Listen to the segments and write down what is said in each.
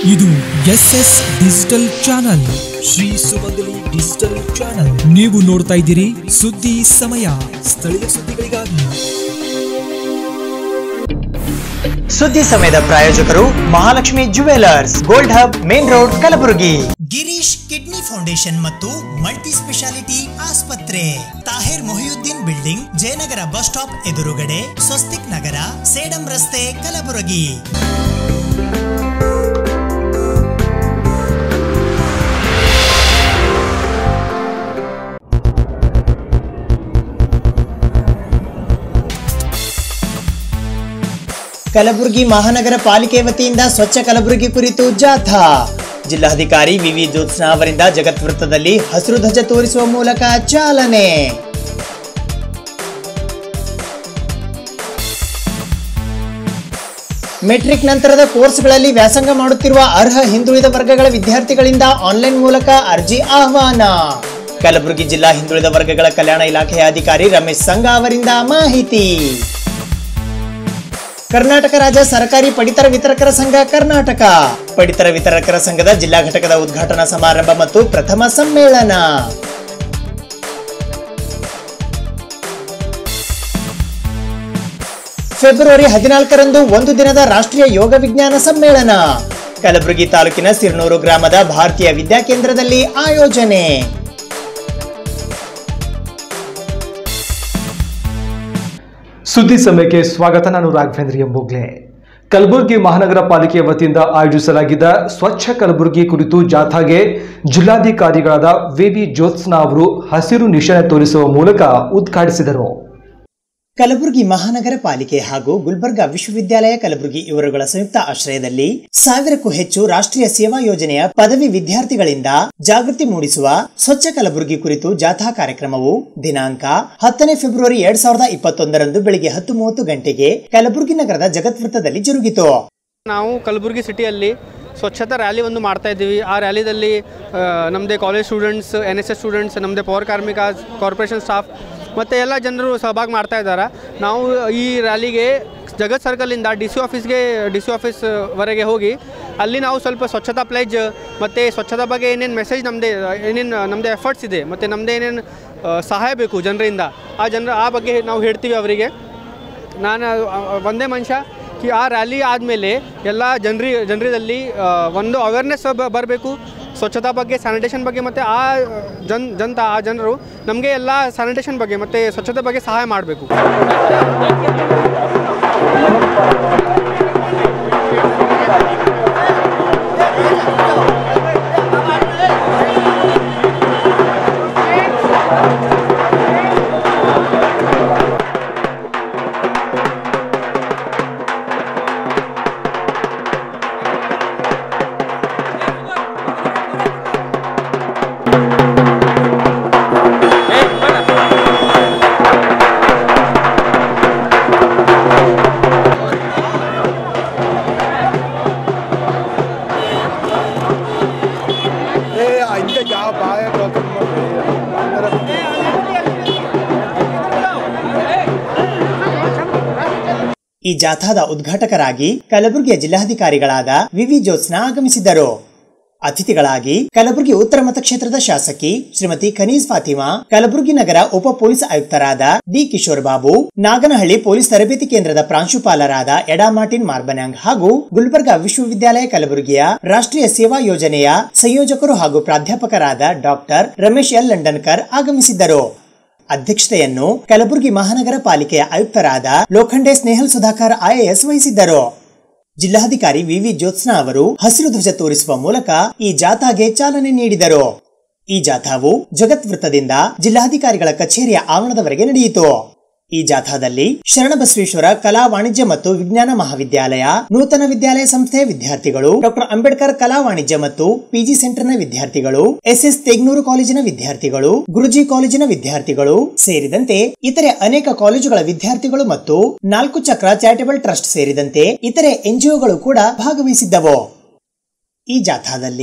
ಇದು S S digital channel Shri Sumangali digital channel ನೀವು ನೋಡ್ತಾ ಇದ್ದೀರಿ ಸುದ್ದಿ ಸಮಯ ಸ್ಥಳೀಯ ಸುದ್ದಿಗಳಿಗಾಗಿ ಸುದ್ದಿ ಸಮಯದ ಪ್ರಾಯೋಜಕರು Mahalakshmi jewellers gold hub main road Kalaburagi Girish kidney foundation ಮತ್ತು ಮಲ್ಟಿ ಸ್ಪೆಷಾಲಿಟಿ ಆಸ್ಪತ್ರೆ Tahir Mohiuddin building Jayanagar bus stop ಎದುರುಗಡೆ ಸ್ವಸ್ತಿಕ್ ನಗರ ಸೇಡಂ ರಸ್ತೆ ಕಲಬುರಗಿ ಕಲಬುರಗಿ ಮಹಾನಗರ ಪಾಲಿಕೆ ವತಿಯಿಂದ ಸ್ವಚ್ಛ ಕಲಬುರಗಿ ಕುರಿತು ಜಾಥಾ ಜಿಲ್ಲಾಧಿಕಾರಿ ವಿವಿ ಜ್ಯೋತ್ಸ್ನಾ ಅವರಿಂದ ಜಗತ್ ವೃತ್ತದಲ್ಲಿ ಹಸಿರು ಧ್ವಜ ತೋರಿಸುವ ಮೂಲಕ ಚಾಲನೆ ಮೆಟ್ರಿಕ್ ನಂತರದ ಕೋರ್ಸ್ಗಳಲ್ಲಿ ವ್ಯಾಸಂಗ ಮಾಡುತ್ತಿರುವ ಅರ್ಹ ಹಿಂದುಳಿದ ವರ್ಗಗಳ ವಿದ್ಯಾರ್ಥಿಗಳಿಂದ ಆನ್ಲೈನ್ ಮೂಲಕ ಅರ್ಜಿ ಆಹ್ವಾನ ಕಲಬುರಗಿ ಜಿಲ್ಲಾ ಹಿಂದುಳಿದ ವರ್ಗಗಳ ಕಲ್ಯಾಣ ಇಲಾಖೆಯ ಅಧಿಕಾರಿ ರಮೇಶ್ ಸಂಘ ಅವರಿಂದ ಮಾಹಿತಿ ಕರ್ನಾಟಕ ರಾಜ್ಯ ಸರ್ಕಾರಿ ಪಡಿತರ ವಿತರಕರ ಸಂಘ ಕರ್ನಾಟಕ ಪಡಿತರ ವಿತರಕರ ಸಂಘದ ಜಿಲ್ಲಾ ಘಟಕದ ಉದ್ಘಾಟನಾ ಸಮಾರಂಭ ಮತ್ತು ಪ್ರಥಮ ಸಮ್ಮೇಳನ ಫೆಬ್ರವರಿ ಹದಿನಾಲ್ಕರಂದು ಒಂದು ದಿನದ ರಾಷ್ಟ್ರೀಯ ಯೋಗ ವಿಜ್ಞಾನ ಸಮ್ಮೇಳನ ಕಲಬುರಗಿ ತಾಲೂಕಿನ ಸಿರ್ನೂರು ಗ್ರಾಮದ ಭಾರತೀಯ ವಿದ್ಯಾಕೇಂದ್ರದಲ್ಲಿ ಆಯೋಜನೆ ಸುದ್ದಿ ಸಮಯಕ್ಕೆ ಸ್ವಾಗತ ನಾನು ರಾಘವೇಂದ್ರ ಎಂಬೋಗ್ಲೆ ಕಲಬುರಗಿ ಮಹಾನಗರ ಪಾಲಿಕೆಯ ವತಿಯಿಂದ ಆಯೋಜಿಸಲಾಗಿದ್ದ ಸ್ವಚ್ಛ ಕಲಬುರಗಿ ಕುರಿತು ಜಾಥಾಗೆ ಜಿಲ್ಲಾಧಿಕಾರಿಗಳಾದ ವಿವಿ ಜ್ಯೋತ್ಸ್ನಾ ಅವರು ಹಸಿರು ನಿಶಾನೆ ತೋರಿಸುವ ಮೂಲಕ ಉದ್ಘಾಟಿಸಿದರು ಕಲಬುರಗಿ ಮಹಾನಗರ ಪಾಲಿಕೆ ಹಾಗೂ ಗುಲ್ಬರ್ಗಾ ವಿಶ್ವವಿದ್ಯಾಲಯ ಕಲಬುರಗಿ ಇವರುಗಳ ಸಂಯುಕ್ತ ಆಶ್ರಯದಲ್ಲಿ ಸಾವಿರಕ್ಕೂ ಹೆಚ್ಚು ರಾಷ್ಟ್ರೀಯ ಸೇವಾ ಯೋಜನೆಯ ಪದವಿ ವಿದ್ಯಾರ್ಥಿಗಳಿಂದ ಜಾಗೃತಿ ಮೂಡಿಸುವ ಸ್ವಚ್ಛ ಕಲಬುರಗಿ ಕುರಿತು ಜಾಥಾ ಕಾರ್ಯಕ್ರಮವು ದಿನಾಂಕ ಹತ್ತನೇ ಫೆಬ್ರವರಿ ಎರಡ್ ಸಾವಿರದ ಇಪ್ಪತ್ತೊಂದರಂದು ಬೆಳಿಗ್ಗೆ ಹತ್ತು ಮೂವತ್ತು ಗಂಟೆಗೆ ಕಲಬುರಗಿ ನಗರದ ಜಗತ್ ವೃತ್ತದಲ್ಲಿ ಜರುಗಿತು ನಾವು ಕಲಬುರಗಿ ಸಿಟಿಯಲ್ಲಿ ಸ್ವಚ್ಛತಾ ರ್ಯಾಲಿ ಒಂದು ಮಾಡ್ತಾ ಇದ್ದೀವಿ ಆ ರ್ಯಾಲಿದಲ್ಲಿ ನಮ್ಮದೇ college students N S S students ನಮ್ಮದೇ ಪವರ್ ಕಾರ್ಮಿಕ ಕಾರ್ಪೊರೇಷನ್ ಸ್ಟಾಫ್ ಮತ್ತು ಎಲ್ಲ ಜನರು ಸಹಭಾಗಿ ಮಾಡ್ತಾ ಇದ್ದಾರೆ ನಾವು ಈ ರ್ಯಾಲಿಗೆ ಜಗತ್ ಸರ್ಕಲಿಂದ ಡಿ ಸಿ ಆಫೀಸ್ಗೆ ಡಿ ಸಿ ಆಫೀಸ್ವರೆಗೆ ಹೋಗಿ ಅಲ್ಲಿ ನಾವು ಸ್ವಲ್ಪ ಸ್ವಚ್ಛತಾ ಪ್ಲೇಜ್ ಮತ್ತು ಸ್ವಚ್ಛತಾ ಬಗ್ಗೆ ಏನೇನು ಮೆಸೇಜ್ ನಮ್ಮದೇ ಏನೇನು ನಮ್ಮದೇ ಎಫರ್ಟ್ಸ್ ಇದೆ ಮತ್ತು ನಮ್ಮದೇ ಏನೇನು ಆ, ಸಹಾಯ ಬೇಕು ಜನರಿಂದ ಆ ಜನರ ಆ ಬಗ್ಗೆ ನಾವು ಹೇಳ್ತೀವಿ ಅವರಿಗೆ ನಾನು ಆ, ಒಂದೇ ಮನುಷ್ಯ ಕಿ ಆ ರ್ಯಾಲಿ ಆದಮೇಲೆ ಎಲ್ಲ ಜನರಿ ಜನರಿದಲ್ಲಿ ಆ, ಒಂದು ಅವೇರ್ನೆಸ್ ಬರಬೇಕು ಸ್ವಚ್ಛತಾ ಬಗ್ಗೆ ಸ್ಯಾನಿಟೇಷನ್ ಬಗ್ಗೆ ಮತ್ತು ಆ ಜನ್ ಜನತ ಆ ಜನರು ನಮಗೆ ಎಲ್ಲ ಸ್ಯಾನಿಟೇಷನ್ ಬಗ್ಗೆ ಮತ್ತು ಸ್ವಚ್ಛತೆ ಬಗ್ಗೆ ಸಹಾಯ ಮಾಡಬೇಕು ಈ ಜಾಥಾದ ಉದ್ಘಾಟಕರಾಗಿ ಕಲಬುರಗಿಯ ಜಿಲ್ಲಾಧಿಕಾರಿಗಳಾದ ವಿವಿ ಜ್ಯೋತ್ಸ್ನಾ ಆಗಮಿಸಿದ್ದರು ಅತಿಥಿಗಳಾಗಿ ಕಲಬುರಗಿ ಉತ್ತರ ಮತಕ್ಷೇತ್ರದ ಶಾಸಕಿ ಶ್ರೀಮತಿ ಖನೀಜ್ ಫಾತಿಮಾ ಕಲಬುರಗಿ ನಗರ ಉಪ ಪೊಲೀಸ್ ಆಯುಕ್ತರಾದ ಡಿ ಕಿಶೋರ್ ಬಾಬು ನಾಗನಹಳ್ಳಿ ಪೊಲೀಸ್ ತರಬೇತಿ ಕೇಂದ್ರದ ಪ್ರಾಂಶುಪಾಲರಾದ ಎಡಾ ಮಾರ್ಟಿನ್ ಮಾರ್ಬನ್ಯಾಂಗ್ ಹಾಗೂ ಗುಲ್ಬರ್ಗಾ ವಿಶ್ವವಿದ್ಯಾಲಯ ಕಲಬುರಗಿಯ ರಾಷ್ಟ್ರೀಯ ಸೇವಾ ಯೋಜನೆಯ ಸಂಯೋಜಕರು ಹಾಗೂ ಪ್ರಾಧ್ಯಾಪಕರಾದ ಡಾಕ್ಟರ್ ರಮೇಶ್ ಎಲ್ ಲಂಡನ್ಕರ್ ಆಗಮಿಸಿದ್ದರು ಅಧ್ಯಕ್ಷತೆಯನ್ನು ಕಲಬುರಗಿ ಮಹಾನಗರ ಪಾಲಿಕೆಯ ಆಯುಕ್ತರಾದ ಲೋಖಂಡೆ ಸ್ನೇಹಲ್ ಸುಧಾಕರ್ ಐಎಎಸ್ ವಹಿಸಿದ್ದರು ಜಿಲ್ಲಾಧಿಕಾರಿ ವಿವಿ ಜ್ಯೋತ್ಸ್ನಾ ಅವರು ಹಸಿರು ಧ್ವಜ ತೋರಿಸುವ ಮೂಲಕ ಈ ಜಾಥಾಗೆ ಚಾಲನೆ ನೀಡಿದರು ಈ ಜಾಥಾವು ಜಗತ್ ವೃತ್ತದಿಂದ ಜಿಲ್ಲಾಧಿಕಾರಿಗಳ ಕಚೇರಿಯ ಆವರಣದವರೆಗೆ ನಡೆಯಿತು ಈ ಜಾಥಾದಲ್ಲಿ ಶರಣಬಸವೇಶ್ವರ ಕಲಾ ವಾಣಿಜ್ಯ ಮತ್ತು ವಿಜ್ಞಾನ ಮಹಾವಿದ್ಯಾಲಯ ನೂತನ ವಿದ್ಯಾಲಯ ಸಂಸ್ಥೆಯ ವಿದ್ಯಾರ್ಥಿಗಳು ಡಾಕ್ಟರ್ ಅಂಬೇಡ್ಕರ್ ಕಲಾ ವಾಣಿಜ್ಯ ಮತ್ತು ಪಿಜಿ ಸೆಂಟರ್ನ ವಿದ್ಯಾರ್ಥಿಗಳು ಎಸ್ಎಸ್ ತೆಗ್ನೂರು ಕಾಲೇಜಿನ ವಿದ್ಯಾರ್ಥಿಗಳು ಗುರುಜಿ ಕಾಲೇಜಿನ ವಿದ್ಯಾರ್ಥಿಗಳು ಸೇರಿದಂತೆ ಇತರೆ ಅನೇಕ ಕಾಲೇಜುಗಳ ವಿದ್ಯಾರ್ಥಿಗಳು ಮತ್ತು ನಾಲ್ಕು ಚಕ್ರ ಚಾರಿಟಬಲ್ ಟ್ರಸ್ಟ್ ಸೇರಿದಂತೆ ಇತರೆ ಎನ್ಜಿಒಗಳು ಕೂಡ ಭಾಗವಹಿಸಿದ್ದವು ಈ ಜಾಥಾದಲ್ಲಿ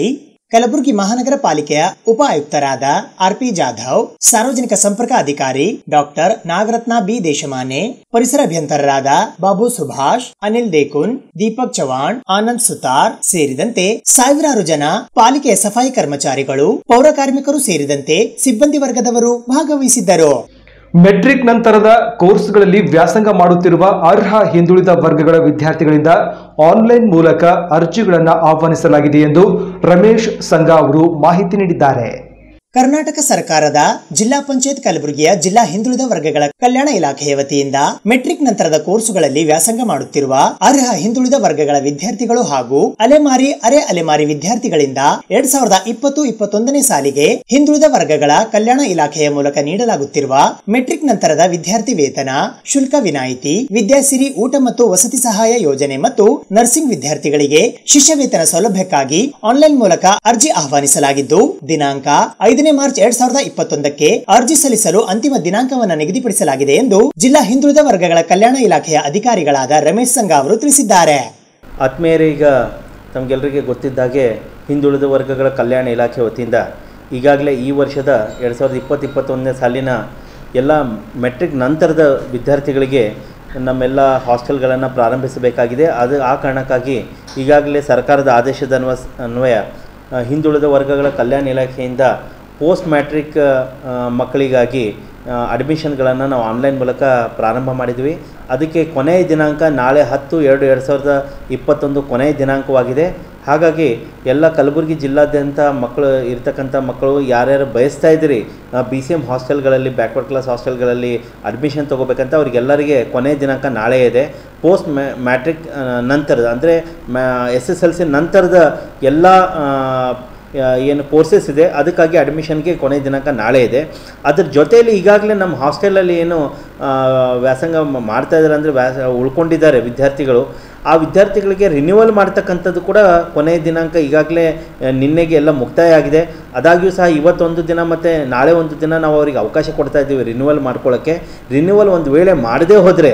ಕಲಬುರಗಿ ಮಹಾನಗರ ಪಾಲಿಕೆಯ ಉಪ ಆಯುಕ್ತರಾದ ಆರ್ಪಿ ಜಾಧವ್ ಸಾರ್ವಜನಿಕ ಸಂಪರ್ಕ ಅಧಿಕಾರಿ ಡಾಕ್ಟರ್ ನಾಗರತ್ನ ಬಿ ದೇಶಮಾನೆ ಪರಿಸರ ಅಭಿಯಂತರರಾದ ಬಾಬು ಸುಭಾಷ್ ಅನಿಲ್ ದೇಕುನ್ ದೀಪಕ್ ಚವಾಣ್ ಆನಂದ್ ಸುತಾರ್ ಸೇರಿದಂತೆ ಸಾವಿರಾರು ಜನ ಪಾಲಿಕೆಯ ಸಫಾಯಿ ಕರ್ಮಚಾರಿಗಳು ಪೌರ ಕಾರ್ಮಿಕರು ಸೇರಿದಂತೆ ಸಿಬ್ಬಂದಿ ವರ್ಗದವರು ಭಾಗವಹಿಸಿದ್ದರು ಮೆಟ್ರಿಕ್ ನಂತರದ ಕೋರ್ಸ್ಗಳಲ್ಲಿ ವ್ಯಾಸಂಗ ಮಾಡುತ್ತಿರುವ ಅರ್ಹ ಹಿಂದುಳಿದ ವರ್ಗಗಳ ವಿದ್ಯಾರ್ಥಿಗಳಿಂದ ಆನ್ಲೈನ್ ಮೂಲಕ ಅರ್ಜಿಗಳನ್ನು ಆಹ್ವಾನಿಸಲಾಗಿದೆ ಎಂದು ರಮೇಶ್ ಸಂಘ ಅವರು ಮಾಹಿತಿ ನೀಡಿದ್ದಾರೆ ಕರ್ನಾಟಕ ಸರ್ಕಾರದ ಜಿಲ್ಲಾ ಪಂಚಾಯತ್ ಕಲಬುರಗಿಯ ಜಿಲ್ಲಾ ಹಿಂದುಳಿದ ವರ್ಗಗಳ ಕಲ್ಯಾಣ ಇಲಾಖೆಯ ವತಿಯಿಂದ ಮೆಟ್ರಿಕ್ ನಂತರದ ಕೋರ್ಸುಗಳಲ್ಲಿ ವ್ಯಾಸಂಗ ಮಾಡುತ್ತಿರುವ ಅರ್ಹ ಹಿಂದುಳಿದ ವರ್ಗಗಳ ವಿದ್ಯಾರ್ಥಿಗಳು ಹಾಗೂ ಅಲೆಮಾರಿ ಅರೆ ಅಲೆಮಾರಿ ವಿದ್ಯಾರ್ಥಿಗಳಿಂದ ಎರಡ್ ಸಾವಿರದ ಇಪ್ಪತ್ತು ಇಪ್ಪತ್ತೊಂದನೇ ಸಾಲಿಗೆ ಹಿಂದುಳಿದ ವರ್ಗಗಳ ಕಲ್ಯಾಣ ಇಲಾಖೆಯ ಮೂಲಕ ನೀಡಲಾಗುತ್ತಿರುವ ಮೆಟ್ರಿಕ್ ನಂತರದ ವಿದ್ಯಾರ್ಥಿ ವೇತನ ಶುಲ್ಕ ವಿನಾಯಿತಿ ವಿದ್ಯಾಸಿರಿ ಊಟ ಮತ್ತು ವಸತಿ ಸಹಾಯ ಯೋಜನೆ ಮತ್ತು ನರ್ಸಿಂಗ್ ವಿದ್ಯಾರ್ಥಿಗಳಿಗೆ ಶಿಷ್ಯ ವೇತನ ಸೌಲಭ್ಯಕ್ಕಾಗಿ ಆನ್ಲೈನ್ ಮೂಲಕ ಅರ್ಜಿ ಆಹ್ವಾನಿಸಲಾಗಿದ್ದು ದಿನಾಂಕ ಐದನೇ ಮಾರ್ಚ್ ಎರಡ್ ಸಾವಿರದ ಇಪ್ಪತ್ತೊಂದಕ್ಕೆ ಅರ್ಜಿ ಸಲ್ಲಿಸಲು ಅಂತಿಮ ದಿನಾಂಕವನ್ನು ನಿಗದಿಪಡಿಸಲಾಗಿದೆ ಎಂದು ಜಿಲ್ಲಾ ಹಿಂದುಳಿದ ವರ್ಗಗಳ ಕಲ್ಯಾಣ ಇಲಾಖೆಯ ಅಧಿಕಾರಿಗಳಾದ ರಮೇಶ್ ಸಂಘ ಅವರು ತಿಳಿಸಿದ್ದಾರೆ ಆತ್ಮೀಯರೇ ಈಗ ತಮಗೆಲ್ಲರಿಗೆ ಗೊತ್ತಿದ್ದಾಗೆ ಹಿಂದುಳಿದ ವರ್ಗಗಳ ಕಲ್ಯಾಣ ಇಲಾಖೆ ವತಿಯಿಂದ ಈಗಾಗಲೇ ಈ ವರ್ಷದ ಎರಡು ಸಾವಿರದ ಇಪ್ಪತ್ತು ಇಪ್ಪತ್ತೊಂದನೇ ಸಾಲಿನ ಎಲ್ಲ ಮೆಟ್ರಿಕ್ ನಂತರದ ವಿದ್ಯಾರ್ಥಿಗಳಿಗೆ ನಮ್ಮೆಲ್ಲ ಹಾಸ್ಟೆಲ್ಗಳನ್ನು ಪ್ರಾರಂಭಿಸಬೇಕಾಗಿದೆ ಅದು ಆ ಕಾರಣಕ್ಕಾಗಿ ಈಗಾಗಲೇ ಸರ್ಕಾರದ ಆದೇಶದ ಅನ್ವ ಅನ್ವಯ ಆ, ಹಿಂದುಳಿದ ವರ್ಗಗಳ ಕಲ್ಯಾಣ ಇಲಾಖೆಯಿಂದ ಪೋಸ್ಟ್ ಮ್ಯಾಟ್ರಿಕ್ ಆ, ಮಕ್ಕಳಿಗಾಗಿ ಅಡ್ಮಿಷನ್ಗಳನ್ನು ನಾವು ಆನ್ಲೈನ್ ಮೂಲಕ ಪ್ರಾರಂಭ ಮಾಡಿದ್ವಿ ಅದಕ್ಕೆ ಕೊನೆಯ ದಿನಾಂಕ ನಾಳೆ ಹತ್ತು ಎರಡು ಎರಡು ಸಾವಿರದ ಇಪ್ಪತ್ತೊಂದು ಕೊನೆಯ ದಿನಾಂಕವಾಗಿದೆ ಹಾಗಾಗಿ ಎಲ್ಲ ಕಲಬುರಗಿ ಜಿಲ್ಲಾದ್ಯಂತ ಮಕ್ಕಳು ಇರ್ತಕ್ಕಂಥ ಮಕ್ಕಳು ಯಾರ್ಯಾರು ಬಯಸ್ತಾ ಇದ್ದೀರಿ ಬಿ ಸಿ ಎಮ್ ಹಾಸ್ಟೆಲ್ಗಳಲ್ಲಿ ಬ್ಯಾಕ್ವರ್ಡ್ ಕ್ಲಾಸ್ ಹಾಸ್ಟೆಲ್ಗಳಲ್ಲಿ ಅಡ್ಮಿಷನ್ ತೊಗೋಬೇಕಂತ ಅವರಿಗೆಲ್ಲರಿಗೆ ಕೊನೆಯ ದಿನಾಂಕ ನಾಳೆ ಇದೆ ಪೋಸ್ಟ್ ಮ್ಯಾ ಮ್ಯಾಟ್ರಿಕ್ ನಂತರದ ಅಂದರೆ ಮ್ಯಾ ಎಸ್ ಎಸ್ ಎಲ್ ಸಿ ನಂತರದ ಎಲ್ಲ ಆ, ಆ, ಏನು ಕೋರ್ಸಸ್ ಇದೆ ಅದಕ್ಕಾಗಿ ಅಡ್ಮಿಷನ್ಗೆ ಕೊನೆ ದಿನಾಂಕ ನಾಳೆ ಇದೆ ಅದ್ರ ಜೊತೆಯಲ್ಲಿ ಈಗಾಗಲೇ ನಮ್ಮ ಹಾಸ್ಟೆಲಲ್ಲಿ ಏನು ಆ, ವ್ಯಾಸಂಗ ಮ- ಮಾಡ್ತಾ ಇದ್ದಾರೆ ಅಂದರೆ ವ್ಯಾಸ ಉಳ್ಕೊಂಡಿದ್ದಾರೆ ವಿದ್ಯಾರ್ಥಿಗಳು ಆ ವಿದ್ಯಾರ್ಥಿಗಳಿಗೆ ರಿನ್ಯೂವಲ್ ಮಾಡ್ತಕ್ಕಂಥದ್ದು ಕೂಡ ಕೊನೆಯ ದಿನಾಂಕ ಈಗಾಗಲೇ ಆ, ನಿನ್ನೆಗೆ ಎಲ್ಲ ಮುಕ್ತಾಯ ಆಗಿದೆ ಆದಾಗ್ಯೂ ಸಹ ಇವತ್ತೊಂದು ದಿನ ಮತ್ತು ನಾಳೆ ಒಂದು ದಿನ ನಾವು ಅವರಿಗೆ ಅವಕಾಶ ಕೊಡ್ತಾ ಇದ್ದೀವಿ ರಿನ್ಯೂವಲ್ ಮಾಡ್ಕೊಳ್ಳೋಕ್ಕೆ ರಿನ್ಯೂವಲ್ ಒಂದು ವೇಳೆ ಮಾಡದೇ ಹೋದರೆ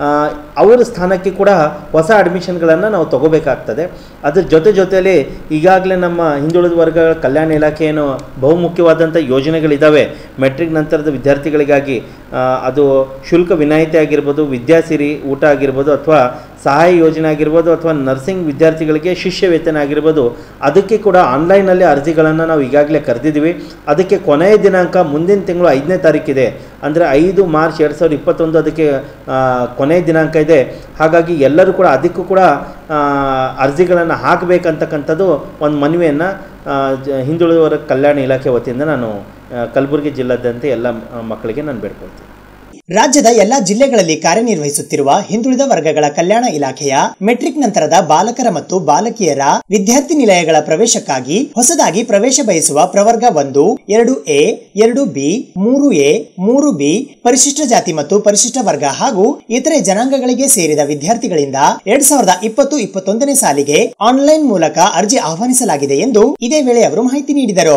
ಅವರ ಸ್ಥಾನಕ್ಕೆ ಕೂಡ ಹೊಸ ಅಡ್ಮಿಷನ್ಗಳನ್ನು ನಾವು ತಗೋಬೇಕಾಗ್ತದೆ ಅದ್ರ ಜೊತೆ ಜೊತೆಯಲ್ಲಿ ಈಗಾಗಲೇ ನಮ್ಮ ಹಿಂದುಳಿದ ವರ್ಗಗಳ ಕಲ್ಯಾಣ ಇಲಾಖೆ ಏನು ಬಹುಮುಖ್ಯವಾದಂಥ ಯೋಜನೆಗಳಿದ್ದಾವೆ ಮೆಟ್ರಿಕ್ ನಂತರದ ವಿದ್ಯಾರ್ಥಿಗಳಿಗಾಗಿ ಆ, ಅದು ಶುಲ್ಕ ವಿನಾಯಿತಿ ಆಗಿರ್ಬೋದು ವಿದ್ಯಾಸಿರಿ ಊಟ ಆಗಿರ್ಬೋದು ಅಥವಾ ಸಹಾಯ ಯೋಜನೆ ಆಗಿರ್ಬೋದು ಅಥವಾ ನರ್ಸಿಂಗ್ ವಿದ್ಯಾರ್ಥಿಗಳಿಗೆ ಶಿಷ್ಯ ವೇತನ ಆಗಿರ್ಬೋದು ಅದಕ್ಕೆ ಕೂಡ ಆನ್ಲೈನಲ್ಲಿ ಅರ್ಜಿಗಳನ್ನು ನಾವು ಈಗಾಗಲೇ ಕರೆದಿದ್ದೀವಿ ಅದಕ್ಕೆ ಕೊನೆಯ ದಿನಾಂಕ ಮುಂದಿನ ತಿಂಗಳು ಐದನೇ ತಾರೀಕಿದೆ ಅಂದರೆ ಐದು ಮಾರ್ಚ್ ಎರಡು ಸಾವಿರದ ಇಪ್ಪತ್ತೊಂದು ಅದಕ್ಕೆ ಆ, ಕೊನೆಯ ದಿನಾಂಕ ಇದೆ ಹಾಗಾಗಿ ಎಲ್ಲರೂ ಕೂಡ ಅದಕ್ಕೂ ಕೂಡ ಆ, ಅರ್ಜಿಗಳನ್ನು ಹಾಕಬೇಕಂತಕ್ಕಂಥದ್ದು ಒಂದು ಮನವಿಯನ್ನು ಹಿಂದುಳಿದವರ ಕಲ್ಯಾಣ ಇಲಾಖೆ ವತಿಯಿಂದ ನಾನು ಆ, ಕಲಬುರಗಿ ಜಿಲ್ಲಾದ್ಯಂತ ಎಲ್ಲ ಆ, ಮಕ್ಕಳಿಗೆ ನಾನು ಬೇಡ್ಕೊಳ್ತೀನಿ ರಾಜ್ಯದ ಎಲ್ಲಾ ಜಿಲ್ಲೆಗಳಲ್ಲಿ ಕಾರ್ಯನಿರ್ವಹಿಸುತ್ತಿರುವ ಹಿಂದುಳಿದ ವರ್ಗಗಳ ಕಲ್ಯಾಣ ಇಲಾಖೆಯ ಮೆಟ್ರಿಕ್ ನಂತರದ ಬಾಲಕರ ಮತ್ತು ಬಾಲಕಿಯರ ವಿದ್ಯಾರ್ಥಿ ನಿಲಯಗಳ ಪ್ರವೇಶಕ್ಕಾಗಿ ಹೊಸದಾಗಿ ಪ್ರವೇಶ ಬಯಸುವ ಪ್ರವರ್ಗ ಒಂದು ಎರಡು ಎ ಎರಡು ಬಿ ಮೂರು ಎ ಮೂರು ಬಿ ಪರಿಶಿಷ್ಟ ಜಾತಿ ಮತ್ತು ಪರಿಶಿಷ್ಟ ವರ್ಗ ಹಾಗೂ ಇತರೆ ಜನಾಂಗಗಳಿಗೆ ಸೇರಿದ ವಿದ್ಯಾರ್ಥಿಗಳಿಂದ ಎರಡ್ ಸಾವಿರದ ಇಪ್ಪತ್ತು ಇಪ್ಪತ್ತೊಂದನೇ ಸಾಲಿಗೆ ಆನ್ಲೈನ್ ಮೂಲಕ ಅರ್ಜಿ ಆಹ್ವಾನಿಸಲಾಗಿದೆ ಎಂದು ಇದೇ ವೇಳೆ ಅವರು ಮಾಹಿತಿ ನೀಡಿದರು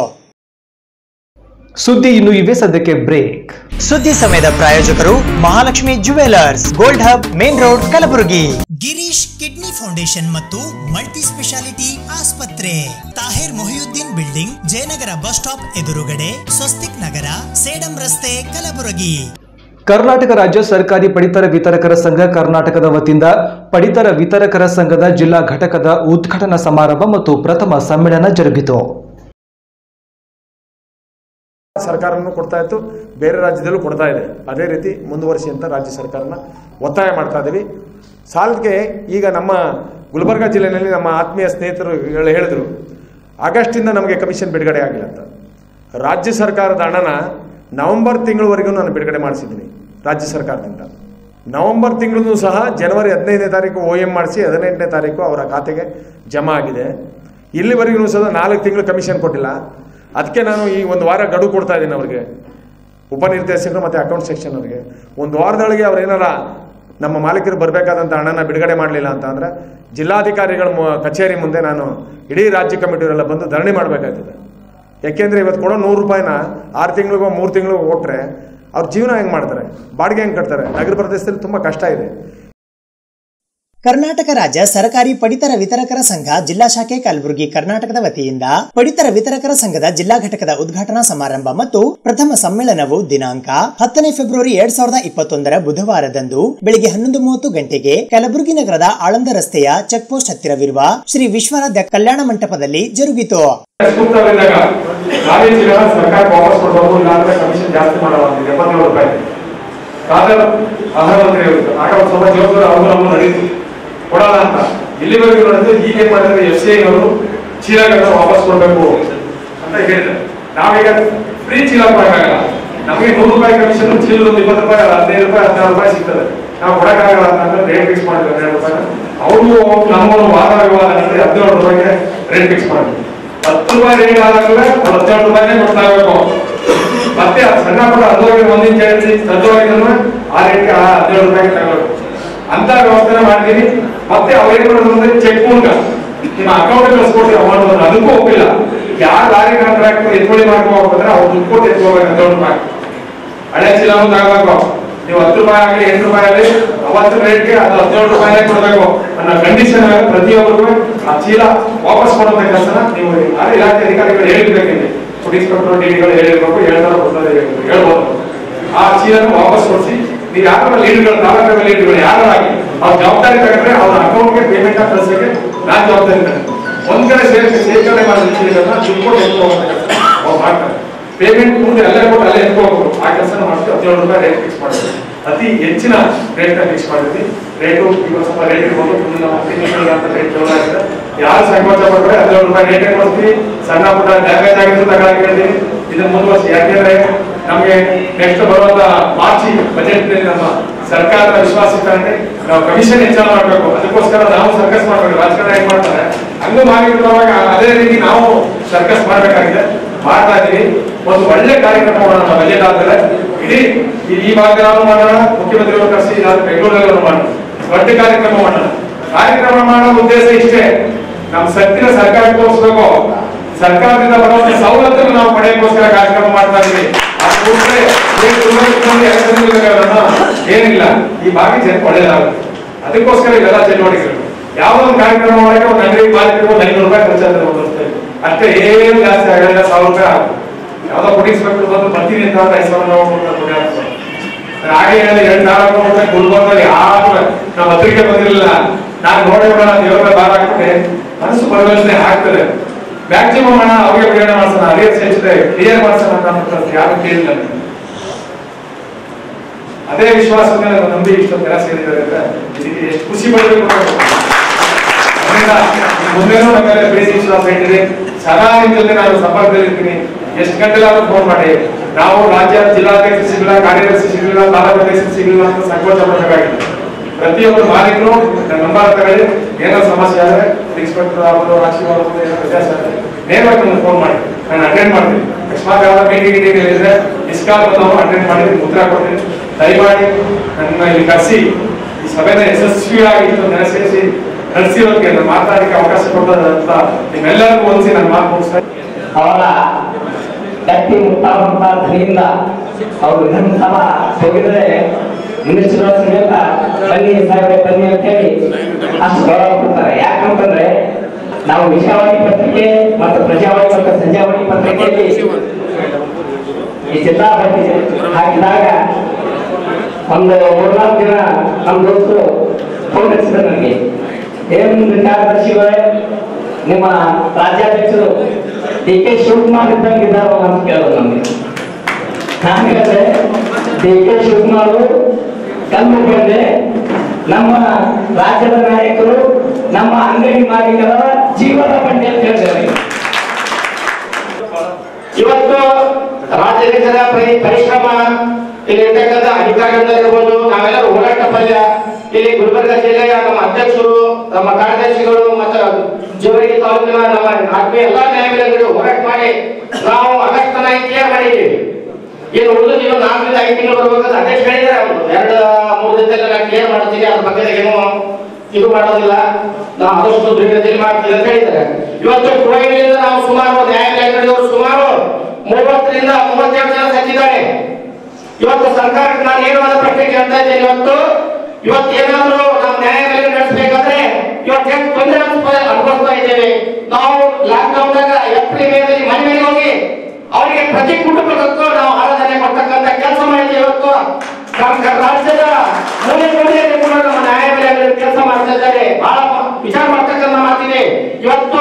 ಸುದ್ದಿ ಇನ್ನು ಇವೆ ಸದ್ಯಕ್ಕೆ ಬ್ರೇಕ್ ಸುದ್ದಿ ಸಮಯದ ಪ್ರಾಯೋಜಕರು Mahalakshmi jewellers gold hub main road Kalaburagi Girish kidney foundation ಮತ್ತು ಮಲ್ಟಿ ಸ್ಪೆಷಾಲಿಟಿ ಆಸ್ಪತ್ರೆ Tahir Mohiuddin building Jayanagar bus stop ಎದುರುಗಡೆ ಸ್ವಸ್ತಿಕ್ ನಗರ ಸೇಡಂ ರಸ್ತೆ ಕಲಬುರಗಿ ಕರ್ನಾಟಕ ರಾಜ್ಯ ಸರ್ಕಾರಿ ಪಡಿತರ ವಿತರಕರ ಸಂಘ ಕರ್ನಾಟಕದ ವತಿಯಿಂದ ಪಡಿತರ ವಿತರಕರ ಸಂಘದ ಜಿಲ್ಲಾ ಘಟಕದ ಉದ್ಘಾಟನಾ ಸಮಾರಂಭ ಮತ್ತು ಪ್ರಥಮ ಸಮ್ಮೇಳನ ಜರುಗಿತು ಸರ್ಕಾರನೂ ಕೊಡ್ತಾ ಇತ್ತು ಬೇರೆ ರಾಜ್ಯದಲ್ಲೂ ಕೊಡ್ತಾ ಇದೆ ಅದೇ ರೀತಿ ಮುಂದುವರಿಸಿ ಅಂತ ರಾಜ್ಯ ಸರ್ಕಾರನ ಒತ್ತಾಯ ಮಾಡ್ತಾ ಇದ್ದೀವಿ ಸಾಲಕ್ಕೆ ಈಗ ನಮ್ಮ ಗುಲ್ಬರ್ಗಾ ಜಿಲ್ಲೆಯಲ್ಲಿ ನಮ್ಮ ಆತ್ಮೀಯ ಸ್ನೇಹಿತರು ಹೇಳ- ಹೇಳಿದ್ರು ಆಗಸ್ಟಿಂದ ನಮಗೆ ಕಮಿಷನ್ ಬಿಡುಗಡೆ ಆಗಿಲ್ಲ ಅಂತ ರಾಜ್ಯ ಸರ್ಕಾರದ ಹಣನ ನವೆಂಬರ್ ತಿಂಗಳವರೆಗೂ ನಾನು ಬಿಡುಗಡೆ ಮಾಡಿಸಿದ್ದೀನಿ ರಾಜ್ಯ ಸರ್ಕಾರದಿಂದ ನವೆಂಬರ್ ತಿಂಗಳೂ ಸಹ ಜನವರಿ ಹದಿನೈದನೇ ತಾರೀಕು ಒ ಎಂ ಮಾಡಿಸಿ ಹದಿನೆಂಟನೇ ತಾರೀಕು ಅವರ ಖಾತೆಗೆ ಜಮಾ ಆಗಿದೆ ಇಲ್ಲಿವರೆಗೂ ಸಹ ನಾಲ್ಕು ತಿಂಗಳು ಕಮಿಷನ್ ಕೊಟ್ಟಿಲ್ಲ ಅದಕ್ಕೆ ನಾನು ಈ ಒಂದು ವಾರ ಗಡುವು ಕೊಡ್ತಾ ಇದ್ದೀನಿ ಅವ್ರಿಗೆ ಉಪನಿರ್ದೇಶಕರು ಮತ್ತು ಅಕೌಂಟ್ ಸೆಕ್ಷನ್ ಅವರಿಗೆ ಒಂದು ವಾರದೊಳಗೆ ಅವ್ರು ಏನಾರ ನಮ್ಮ ಮಾಲೀಕರು ಬರಬೇಕಾದಂಥ ಹಣನ ಬಿಡುಗಡೆ ಮಾಡಲಿಲ್ಲ ಅಂತ ಅಂದ್ರೆ ಜಿಲ್ಲಾಧಿಕಾರಿಗಳ ಮು- ಕಚೇರಿ ಮುಂದೆ ನಾನು ಇಡೀ ರಾಜ್ಯ ಕಮಿಟಿಯವರೆಲ್ಲ ಬಂದು ಧರಣಿ ಮಾಡಬೇಕಾಗ್ತದೆ ಯಾಕೆಂದ್ರೆ ಇವತ್ತು ಕೊಡೋ ನೂರು ರೂಪಾಯಿನ ಆರು ತಿಂಗಳಿಗೋ ಮೂರು ತಿಂಗಳಿಗೋ ಕೊಟ್ಟರೆ ಅವ್ರ ಜೀವನ ಹೆಂಗೆ ಮಾಡ್ತಾರೆ ಬಾಡಿಗೆ ಹೆಂಗೆ ಕಟ್ತಾರೆ ನಗರ ಪ್ರದೇಶದಲ್ಲಿ ತುಂಬ ಕಷ್ಟ ಇದೆ ಕರ್ನಾಟಕ ರಾಜ್ಯ ಸರ್ಕಾರಿ ಪಡಿತರ ವಿತರಕರ ಸಂಘ ಜಿಲ್ಲಾ ಶಾಖೆ ಕಲಬುರಗಿ ಕರ್ನಾಟಕದ ವತಿಯಿಂದ ಪಡಿತರ ವಿತರಕರ ಸಂಘದ ಜಿಲ್ಲಾ ಘಟಕದ ಉದ್ಘಾಟನಾ ಸಮಾರಂಭ ಮತ್ತು ಪ್ರಥಮ ಸಮ್ಮೇಳನವು ದಿನಾಂಕ ಹತ್ತನೇ ಫೆಬ್ರವರಿ ಎರಡ್ ಸಾವಿರದ ಇಪ್ಪತ್ತೊಂದರ ಬುಧವಾರದಂದು ಬೆಳಿಗ್ಗೆ ಹನ್ನೊಂದು ಮೂವತ್ತು ಗಂಟೆಗೆ ಕಲಬುರಗಿ ನಗರದ ಆಳಂದ ರಸ್ತೆಯ ಚೆಕ್ ಪೋಸ್ಟ್ ಹತ್ತಿರವಿರುವ ಶ್ರೀ ವಿಶ್ವನಾಥ ಕಲ್ಯಾಣ ಮಂಟಪದಲ್ಲಿ ಜರುಗಿತು ಸೂಕ್ತವಿದ್ದಾಗ ಕಾಲೇಜಿನ ಸರ್ಕಾರ ವಾಪಸ್ ಕೊಡಬಹುದು ಇಲ್ಲಾಂದ್ರೆ ಕಮಿಷನ್ ಜಾಸ್ತಿ ಮಾಡಲ್ಲ ಒಂದು ಎಪ್ಪತ್ತೇಳು ರೂಪಾಯಿ ಕಾದರ್ ಆಹಾರ ಮಂತ್ರಿ ಅವರು ಆಗ ಒಂದು ಸ್ವಲ್ಪ ಜವಾಬ್ದಾರಿ ಅವರು ನಮ್ಮನ್ನು ನಡೀತು ಕೊಡಲ್ಲ ಅಂತ ಇಲ್ಲಿವರೆಗೂ ನೋಡಿದ್ರೆ ಈಗ ಏನ್ ಮಾಡಿದ್ರೆ ಎಫ್ ಸಿ ಅವರು ಚೀಲಗಳನ್ನ ವಾಪಸ್ ಕೊಡಬೇಕು ಅಂತ ಹೇಳಿದ್ರು ನಾವೀಗ ಫ್ರೀ ಚೀಲ ಕೊಡಕ್ಕಾಗಲ್ಲ ನಮಗೆ ನೂರು ರೂಪಾಯಿ ಕಮಿಷನ್ ಚೀಲ ಒಂದು ಇಪ್ಪತ್ತು ರೂಪಾಯಿ ಹದಿನೈದು ರೂಪಾಯಿ ಹದಿನಾರು ರೂಪಾಯಿ ಸಿಗ್ತದೆ ನಾವು ಕೊಡಕ್ಕಾಗಲ್ಲ ಅಂತ ರೇಟ್ ಫಿಕ್ಸ್ ಮಾಡಿದ್ರು ಹನ್ನೆರಡು ರೂಪಾಯಿ ಅವರು ನಮ್ಮನ್ನು ವಾದ ವಿವಾದ ನಡೆಸಿ ಹದಿನೇಳು ರೂಪಾಯಿಗೆ ರೇಟ್ ಫಿಕ್ಸ್ ಮಾಡಿದ್ರು ಹತ್ತು ರೂಪಾಯಿ ರೇಟ್ ಆದಾಗಲೇ ಹದಿನೇಳು ರೂಪಾಯಿನೇ ಕೊಡ್ತಾ ಇರಬೇಕು ಮತ್ತೆ ಆ ಸಣ್ಣ ಪುಟ್ಟ ಹದಿನೈದು ಒಂದಿನ ಕೇಳಿಸಿ ಸಜ್ಜವಾಗಿದ್ರು ಆ ರೇಟ್ಗೆ ಆ ಹದಿನೇಳು ರೂಪಾಯಿಗೆ ತಗೋಬೇಕು ಅಂತ ವ್ಯವಸ್ಥೆ ಮಾಡ್ತೀನಿ ಮತ್ತೆ ಅವ್ರು ಏನ್ ಮಾಡೋದು ಅಂದ್ರೆ ಚೆಕ್ ಮೂಲಕ ನಿಮ್ಮ ಅಕೌಂಟ್ ಕಳ್ಸ್ಕೊಡ್ತೀವಿ ಅಮೌಂಟ್ ಬಂದ್ರೆ ಅದಕ್ಕೂ ಒಪ್ಪಿಲ್ಲ ಯಾರು ಲಾರಿ ಕಾಂಟ್ರಾಕ್ಟ್ ಎತ್ಕೊಳ್ಳಿ ಮಾಡ್ಕೋಬೇಕಂದ್ರೆ ಅವ್ರು ದುಡ್ಡು ಕೊಟ್ಟು ಎತ್ಕೋಬೇಕು ಹದಿನೇಳು ರೂಪಾಯಿ ಹಳೆ ಚೀಲ ಒಂದು ಆಗ್ಬೇಕು ನೀವು ಹತ್ತು ರೂಪಾಯಿ ಆಗಲಿ ಎಂಟು ರೂಪಾಯಿ ಆಗಲಿ ಅವತ್ತು ರೇಟ್ಗೆ ಅದು ಹದಿನೇಳು ರೂಪಾಯಿನೇ ಕೊಡಬೇಕು ಅನ್ನೋ ಕಂಡೀಷನ್ ಪ್ರತಿಯೊಬ್ಬರಿಗೂ ಆ ಚೀಲ ವಾಪಸ್ ಕೊಡುವಂತ ಕೆಲಸನ ನೀವು ಆ ಇಲಾಖೆ ಅಧಿಕಾರಿಗಳು ಹೇಳಿರ್ಬೇಕಿದೆ ಫುಡ್ ಇನ್ಸ್ಪೆಕ್ಟರ್ ಡಿಡಿಗಳು ಹೇಳಿರ್ಬೇಕು ಹೇಳ್ತಾರೆ ಬರ್ತಾರೆ ಹೇಳ್ಬೋದು ಆ ಚೀಲನ ವಾಪಸ್ ಕೊಡಿಸಿ ನೀವು ಯಾರ ಲೀಡ್ಗಳು ತಾಲೂಕು ಲೀಡ್ಗಳು ಯಾರಾಗಿ ಅವ್ರ ಜವಾಬ್ದಾರಿ ತಗೊಂಡ್ರೆ ಅವ್ರ ಅಕೌಂಟ್ಗೆ ಪೇಮೆಂಟ್ ಕಳಿಸೋಕೆ ನಾನ್ ಜವಾಬ್ದಾರಿ ತಗೊಂಡೆ ಒಂದ್ ಕಡೆ ಸೇರಿ ಸೇರ್ಕರಣೆ ಮಾಡಿದ ಚೀಲಗಳನ್ನ ದುಡ್ಡು ಕೊಟ್ಟು ಎತ್ಕೋಬೇಕು ಕೆಲಸ ಅವ್ರು ಮಾಡ್ತಾರೆ ಪೇಮೆಂಟ್ ಮುಂದೆ ಅಲ್ಲೇ ಕೊಟ್ಟು ಅಲ್ಲೇ ಎತ್ಕೋಬೇಕು ಆ ಕೆಲಸ ಮಾಡ್ತೀವಿ ಹದಿನೇಳು ರೂಪಾಯಿ ರೇಟ್ ಫಿಕ್ಸ್ ಮಾಡಿದ್ವಿ ಅತಿ ಹೆಚ್ಚಿನ ರೇಟ್ ಫಿಕ್ಸ್ ಮಾಡಿದ್ವಿ ರೇಟು ಈಗ ಸ್ವಲ್ಪ ರೇಟ್ ಇರ್ಬೋದು ಮುಂದೆ ನಮ್ಮ ತಿಂಗಳಿಗೆ ಅಂತ ರೇಟ್ ಚಲೋ ಆಗಿದೆ ಯಾರು ಸಂಕೋಚ ಪಡ್ತಾರೆ ಹದಿನೇಳು ರೂಪಾಯಿ ರೇಟ್ ಕೊಡ್ತೀವಿ ಸಣ್ಣ ಪುಟ್ಟ ಡ್ಯಾಮೇಜ್ ಆಗಿದ್ದು ತಗೊಳಕ್ ಹೇಳ್ತೀವಿ ಇದನ್ನ ಮುಂದುವರಿಸಿ ಯಾಕೆಂದ್ರೆ ನಮಗೆ ನೆಕ್ಸ್ಟ್ ಬರುವಂತ ಮಾರ್ಚಿ ಬಜೆಟ್ ನಮ್ಮ ಸರ್ಕಾರದ ವಿಶ್ವಾಸ ಇಟ್ಟಂತೆ ನಾವು ಕಮಿಷನ್ ಹೆಚ್ಚಳ ಮಾಡಬೇಕು ಅದಕ್ಕೋಸ್ಕರ ನಾವು ಸರ್ಕಸ್ ಮಾಡಬೇಕು ರಾಜಕಾರಣ ಹೆಂಗ್ ಮಾಡ್ತಾರೆ ಹಂಗೂ ಮಾಡಿರುವಾಗ ಅದೇ ರೀತಿ ನಾವು ಸರ್ಕಸ್ ಮಾಡಬೇಕಾಗಿದೆ ಮಾಡ್ತಾ ಇದೀವಿ ಒಂದು ಒಳ್ಳೆ ಕಾರ್ಯಕ್ರಮ ಮಾಡೋಣ ಬಜೆಟ್ ಆದ್ಮೇಲೆ ಇಡೀ ಈ- ಈ ಭಾಗದಲ್ಲೂ ಮಾಡೋಣ ಮುಖ್ಯಮಂತ್ರಿಗಳು ಕರೆಸಿ ಇಲ್ಲಾಂದ್ರೆ ಬೆಂಗಳೂರಲ್ಲೂ ಮಾಡೋಣ ದೊಡ್ಡ ಕಾರ್ಯಕ್ರಮ ಮಾಡೋಣ ಕಾರ್ಯಕ್ರಮ ಮಾಡೋ ಉದ್ದೇಶ ಇಷ್ಟೇ ನಮ್ಮ ಸತ್ತಿನ ಸರ್ಕಾರ ತೋರಿಸ್ಬೇಕು ಸರ್ಕಾರದಿಂದ ಬರುವಂತ ಸವಲತ್ತನ್ನು ನಾವು ಪಡೆಯೋಕ್ಕೋಸ್ಕರ ಕಾರ್ಯಕ್ರಮ ಮಾಡ್ತಾ ಇದೀವಿ ಆ ಕೂಡಲೇ ಏನ್ ಸುಮ್ಮನೆ ಇಟ್ಕೊಂಡು ಎಲೆಕ್ಷನ್ ನಿಲ್ಲೋದನ್ನ ಏನಿಲ್ಲ ಈ ಭಾಗ ಜನ ಒಳ್ಳೇದಾಗುತ್ತೆ ಅದಕ್ಕೋಸ್ಕರ ಇವೆಲ್ಲ ಚಟುವಟಿಕೆಗಳು ಯಾವುದೋ ಒಂದು ಕಾರ್ಯಕ್ರಮ ಮಾಡಕ್ಕೆ ಒಂದು ಅಂಗಡಿ ಮಾಲೀಕರಿಗೆ ಒಂದು ಐನೂರು ರೂಪಾಯಿ ಖರ್ಚಾದ್ರೆ ಒಂದು ವರ್ಷದಲ್ಲಿ ಅಷ್ಟೇ ಏನು ಜಾಸ್ತಿ ಆಗಲ್ಲ ಸಾವಿರ ರೂಪಾಯಿ ಆಗುತ್ತೆ ಯಾವ್ದೋ ಕೊಡಿಸ್ಬೇಕು ಬಂದು ಬರ್ತೀನಿ ಅಂತ ಅಂದ್ರೆ ಐದು ಸಾವಿರ ನಾವು ಕೊಡ್ತಾರೆ ಕೊಡಿ ಅಂತ. ನಾನು ಹಾಗೆ ಹೇಳಿದೆ ಎರಡು ನಾಲ್ಕು ರೂಪಾಯಿ ಗುಲ್ಬರ್ಗದಲ್ಲಿ ಯಾರು ನಾವು ಪತ್ರಿಕೆ ಬಂದಿರಲಿಲ್ಲ ನಾನು ನೋಡೇ ಬಿಡೋಣ ದೇವರ ಭಾರ ಹಾಕ್ಬಿಟ್ಟೆ ಮನಸ್ಸು ಪರಿವರ್ತನೆ ಆಗ್ತದೆ ಮ್ಯಾಕ್ಸಿಮಮ್ ಹಣ ಅವ್ರಿಗೆ ಬಿಡುಗಡೆ ಮಾಡ್ಸೋಣ ಅರಿಯರ್ಸ್ ಹೆಚ್ಚಿದೆ ಕ್ಲಿಯರ್ ಮಾಡ್ಸೋಣ ಅಂತ ಅಂದ್ಬಿಟ್ಟು ಯಾರು ಕೇಳಿಲ್ಲ ನನಗೆ. ಅದೇ ವಿಶ್ವಾಸದ ಮೇಲೆ ನಾನು ನಂಬಿ ಇಷ್ಟು ಕೆಲಸ ಸೇರಿದ್ದಾರೆ ಅಂತ ಇದಕ್ಕೆ ಎಷ್ಟು ಖುಷಿ ಪಡಬೇಕು ಅದರಿಂದ ಮುಂದೆನೂ ನಮ್ಮ ಮೇಲೆ ಪ್ರೀತಿ ವಿಶ್ವಾಸ ಇಟ್ಟಿದೆ ಸದಾ ನಿಮ್ ಜೊತೆ ನಾನು ಸಂಪರ್ಕದಲ್ಲಿ ಇರ್ತೀನಿ ಎಷ್ಟು ಗಂಟೆಲಾದ್ರೂ ಫೋನ್ ಮಾಡಿ ನಾವು ರಾಜ್ಯ ಜಿಲ್ಲಾಧ್ಯಕ್ಷ ಸಿಗಲಿಲ್ಲ ಕಾರ್ಯದರ್ಶಿ ಸಿಗಲಿಲ್ಲ ತಾಲೂಕು ಅಧ್ಯಕ್ಷ ಸಿಗಲಿಲ್ಲ ಅಂತ ಸಂಕೋಚ ಪಡಬೇಕಾಗಿದೆ ಪ್ರತಿಯೊಬ್ಬರು ಮಾಲೀಕರು ನನ್ನ ನಂಬರ್ ತಗೊಳ್ಳಿ ಏನೋ ಸಮಸ್ಯೆ ಆದ್ರೆ ಇನ್ಸ್ಪೆಕ್ಟರ್ ಆಗ್ಬೋದು ರಾಜಕೀಯ ಆಗ್ಬೋದು ಏನೋ ವ್ಯತ್ಯಾಸ ಆದ್ರೆ ನೇರವಾಗಿ ನನಗೆ ಫೋನ್ ಮಾಡಿ ನಾನು ಅಟೆಂಡ್ ಮಾಡ್ತೀನಿ ಅಕಸ್ಮಾತ್ ಯಾವ್ದೋ ಮೀಟಿಂಗ್ ಗೀಟಿಂಗ್ ಇದ್ರೆ ಇಸ್ಕಾಲ್ ಬಂದವರು ಅಟೆಂಡ್ ಮಾಡಿ ಉತ್ತರ ಕೊಡ್ತೀನಿ ದಯಮಾಡಿ ನನ್ನ ಇಲ್ಲಿ ಕರೆಸಿ ಈ ಸಭೆನ ಯಶಸ್ವಿಯಾಗಿ ನೆನೆಸಿ ನಡೆಸಿರೋದಕ್ಕೆ ನಾನು ಮಾತಾಡಲಿಕ್ಕೆ ಅವಕಾಶ ಕೊಟ್ಟದಂತ ನಿಮ್ಮೆಲ್ಲರಿಗೂ ಒಂದ್ಸಿ ನನ್ನ ಮಾತು ಮುಗಿಸ್ತಾ ಅವರ ಗಟ್ಟಿ ಮುಟ್ಟಾದಂತ ಧ್ವನಿಯಿಂದ ಅವರು ವಿಧಾನಸಭಾ ಹೋಗಿದ್ರೆ ಮಿನಿಸ್ಟರ್ ಸಮೇತ ಬನ್ನಿ ಸಾಹೇಬ್ರೆ ಬನ್ನಿ ಅಂತ ಹೇಳಿ ಅಷ್ಟು ಗೌರವ ಕೊಡ್ತಾರೆ ಯಾಕಂತಂದ್ರೆ ನಾವು ವಿಷಯವಾಣಿ ಪತ್ರಿಕೆ ಮತ್ತು ಪ್ರಜಾವಾಣಿ ಮತ್ತು ಸಂಜಾವಾಣಿ ಪತ್ರಿಕೆಯಲ್ಲಿ ಈ ಜಿಲ್ಲಾ ಬಗ್ಗೆ ಹಾಕಿದಾಗ ಒಂದು ಮೂರ್ನಾಲ್ಕು ದಿನ ನಮ್ಮ ದೋಸ್ತರು ಫೋನ್ ಹಚ್ಚಿದ್ರು ನನಗೆ ಏನು ಕಾರ್ಯದರ್ಶಿಗಳೇ ನಿಮ್ಮ ರಾಜ್ಯಾಧ್ಯಕ್ಷರು ಡಿ ಕೆ ಶಿವಕುಮಾರ್ ಇದ್ದಂಗೆ ಇದ್ದಾರೋ ಅಂತ ಕೇಳೋದು ನಮಗೆ ನಾನು ಹೇಳಿದೆ ಡಿ ಕೆ ಶಿವಕುಮಾರ್ ಕಲ್ಲು ಬಂದೆ ನಮ್ಮ ರಾಜ್ಯದ ನಾಯಕರು ನಮ್ಮ ಅಂಗಡಿ ಮಾಲೀಕರ ಜೀವನ ಬಂಡೆ ಅಂತ ಹೇಳಿದ್ದಾರೆ ಇವತ್ತು ರಾಜ್ಯಾಧ್ಯಕ್ಷರ ಪರಿ- ಪರಿಶ್ರಮ ಇಲ್ಲಿ ಇರ್ತಕ್ಕಂಥ ಅಧಿಕಾರಿಗಳಿರ್ಬೋದು ನಾವೆಲ್ಲರೂ ಹೋರಾಟ ಪಲ್ಯ ಇಲ್ಲಿ ಗುಲ್ಬರ್ಗ ಜಿಲ್ಲೆಯ ನಮ್ಮ ಅಧ್ಯಕ್ಷರು ನಮ್ಮ ಕಾರ್ಯದರ್ಶಿಗಳು ಮತ್ತು ಜೋರಿಗೆ ತಾಲೂಕಿನ ನಮ್ಮ ಆತ್ಮೀಯ ಎಲ್ಲಾ ನ್ಯಾಯಾಲಯಗಳು ಹೋರಾಟ ಮಾಡಿ ನಾವು ಆಗಸ್ಟ್ ತನಕ ಕ್ಲಿಯರ್ ಮಾಡಿದ್ದೀವಿ ಏನು ಉಳಿದು ನೀವು ನಾಲ್ಕರಿಂದ ಐದು ತಿಂಗಳು ಬರ್ಬೇಕಂತ ಅಧ್ಯಕ್ಷ ಹೇಳಿದ್ದಾರೆ ಅವರು ಎರಡು ಮೂರು ದಿನದಲ್ಲಿ ನಾನು ಕ್ಲಿಯರ್ ಮಾಡ್ತೀನಿ ಅದ್ರ ಬಗ್ಗೆ ಏನು ಇದು ಮಾಡೋದಿಲ್ಲ ನಾವು ಆದಷ್ಟು ದ್ವಿತೀಯದಲ್ಲಿ ಮಾಡ್ತೀವಿ ಅಂತ ಹೇಳಿದ್ದಾರೆ ಇವತ್ತು ಕುವೈನಿಂದ ನಾವು ಸುಮಾರು ನ್ಯಾಯಾಲಯಗಳು ಸುಮಾರು ಮೂವತ್ತರಿಂದ ಮೂವತ್ತೆರಡು ಜನ ಸತ್ತಿದ್ದಾರೆ ಇವತ್ತು ಸರ್ಕಾರಕ್ಕೆ ನಾನು ಏನು ಒಂದು ಪ್ರಶ್ನೆ ಕೇಳ್ತಾ ಇದ್ದೇನೆ ಇವತ್ತು ಇವತ್ತು ಏನಾದ್ರು ನಾವು ನ್ಯಾಯಾಲಯ ನಡೆಸಬೇಕಾದ್ರೆ ಇವತ್ತು ಎಷ್ಟು ತೊಂದರೆ ಅನುಭವ- ಅನುಭವಿಸ್ತಾ ಇದ್ದೇವೆ ನಾವು ಲಾಕ್ಡೌನ್ ದಾಗ ಏಪ್ರಿಲ್ ಮೇದಲ್ಲಿ ಮನೆ ಮನೆಗೆ ಹೋಗಿ ಅವರಿಗೆ ಪ್ರತಿ ಕುಟುಂಬಕ್ಕೂ ನಾವು ಆರಾಧನೆ ಕೊಡ್ತಕ್ಕಂಥ ಕೆಲಸ ಮಾಡಿದ್ದೇವೆ ಇವತ್ತು ನಮ್ಮ ಕ- ರಾಜ್ಯದ ಮೂಲೆ ಮೂಲೆಯಲ್ಲಿ ಕೂಡ ನಮ್ಮ ನ್ಯಾಯಾಲಯಗಳಲ್ಲಿ ಕೆಲಸ ಮಾಡ್ತಾ ಇದ್ದಾರೆ ಬಹಳ ವಿಚಾರ ಮಾಡ್ತಕ್ಕಂಥ ಮಾತಿದೆ ಇವತ್ತು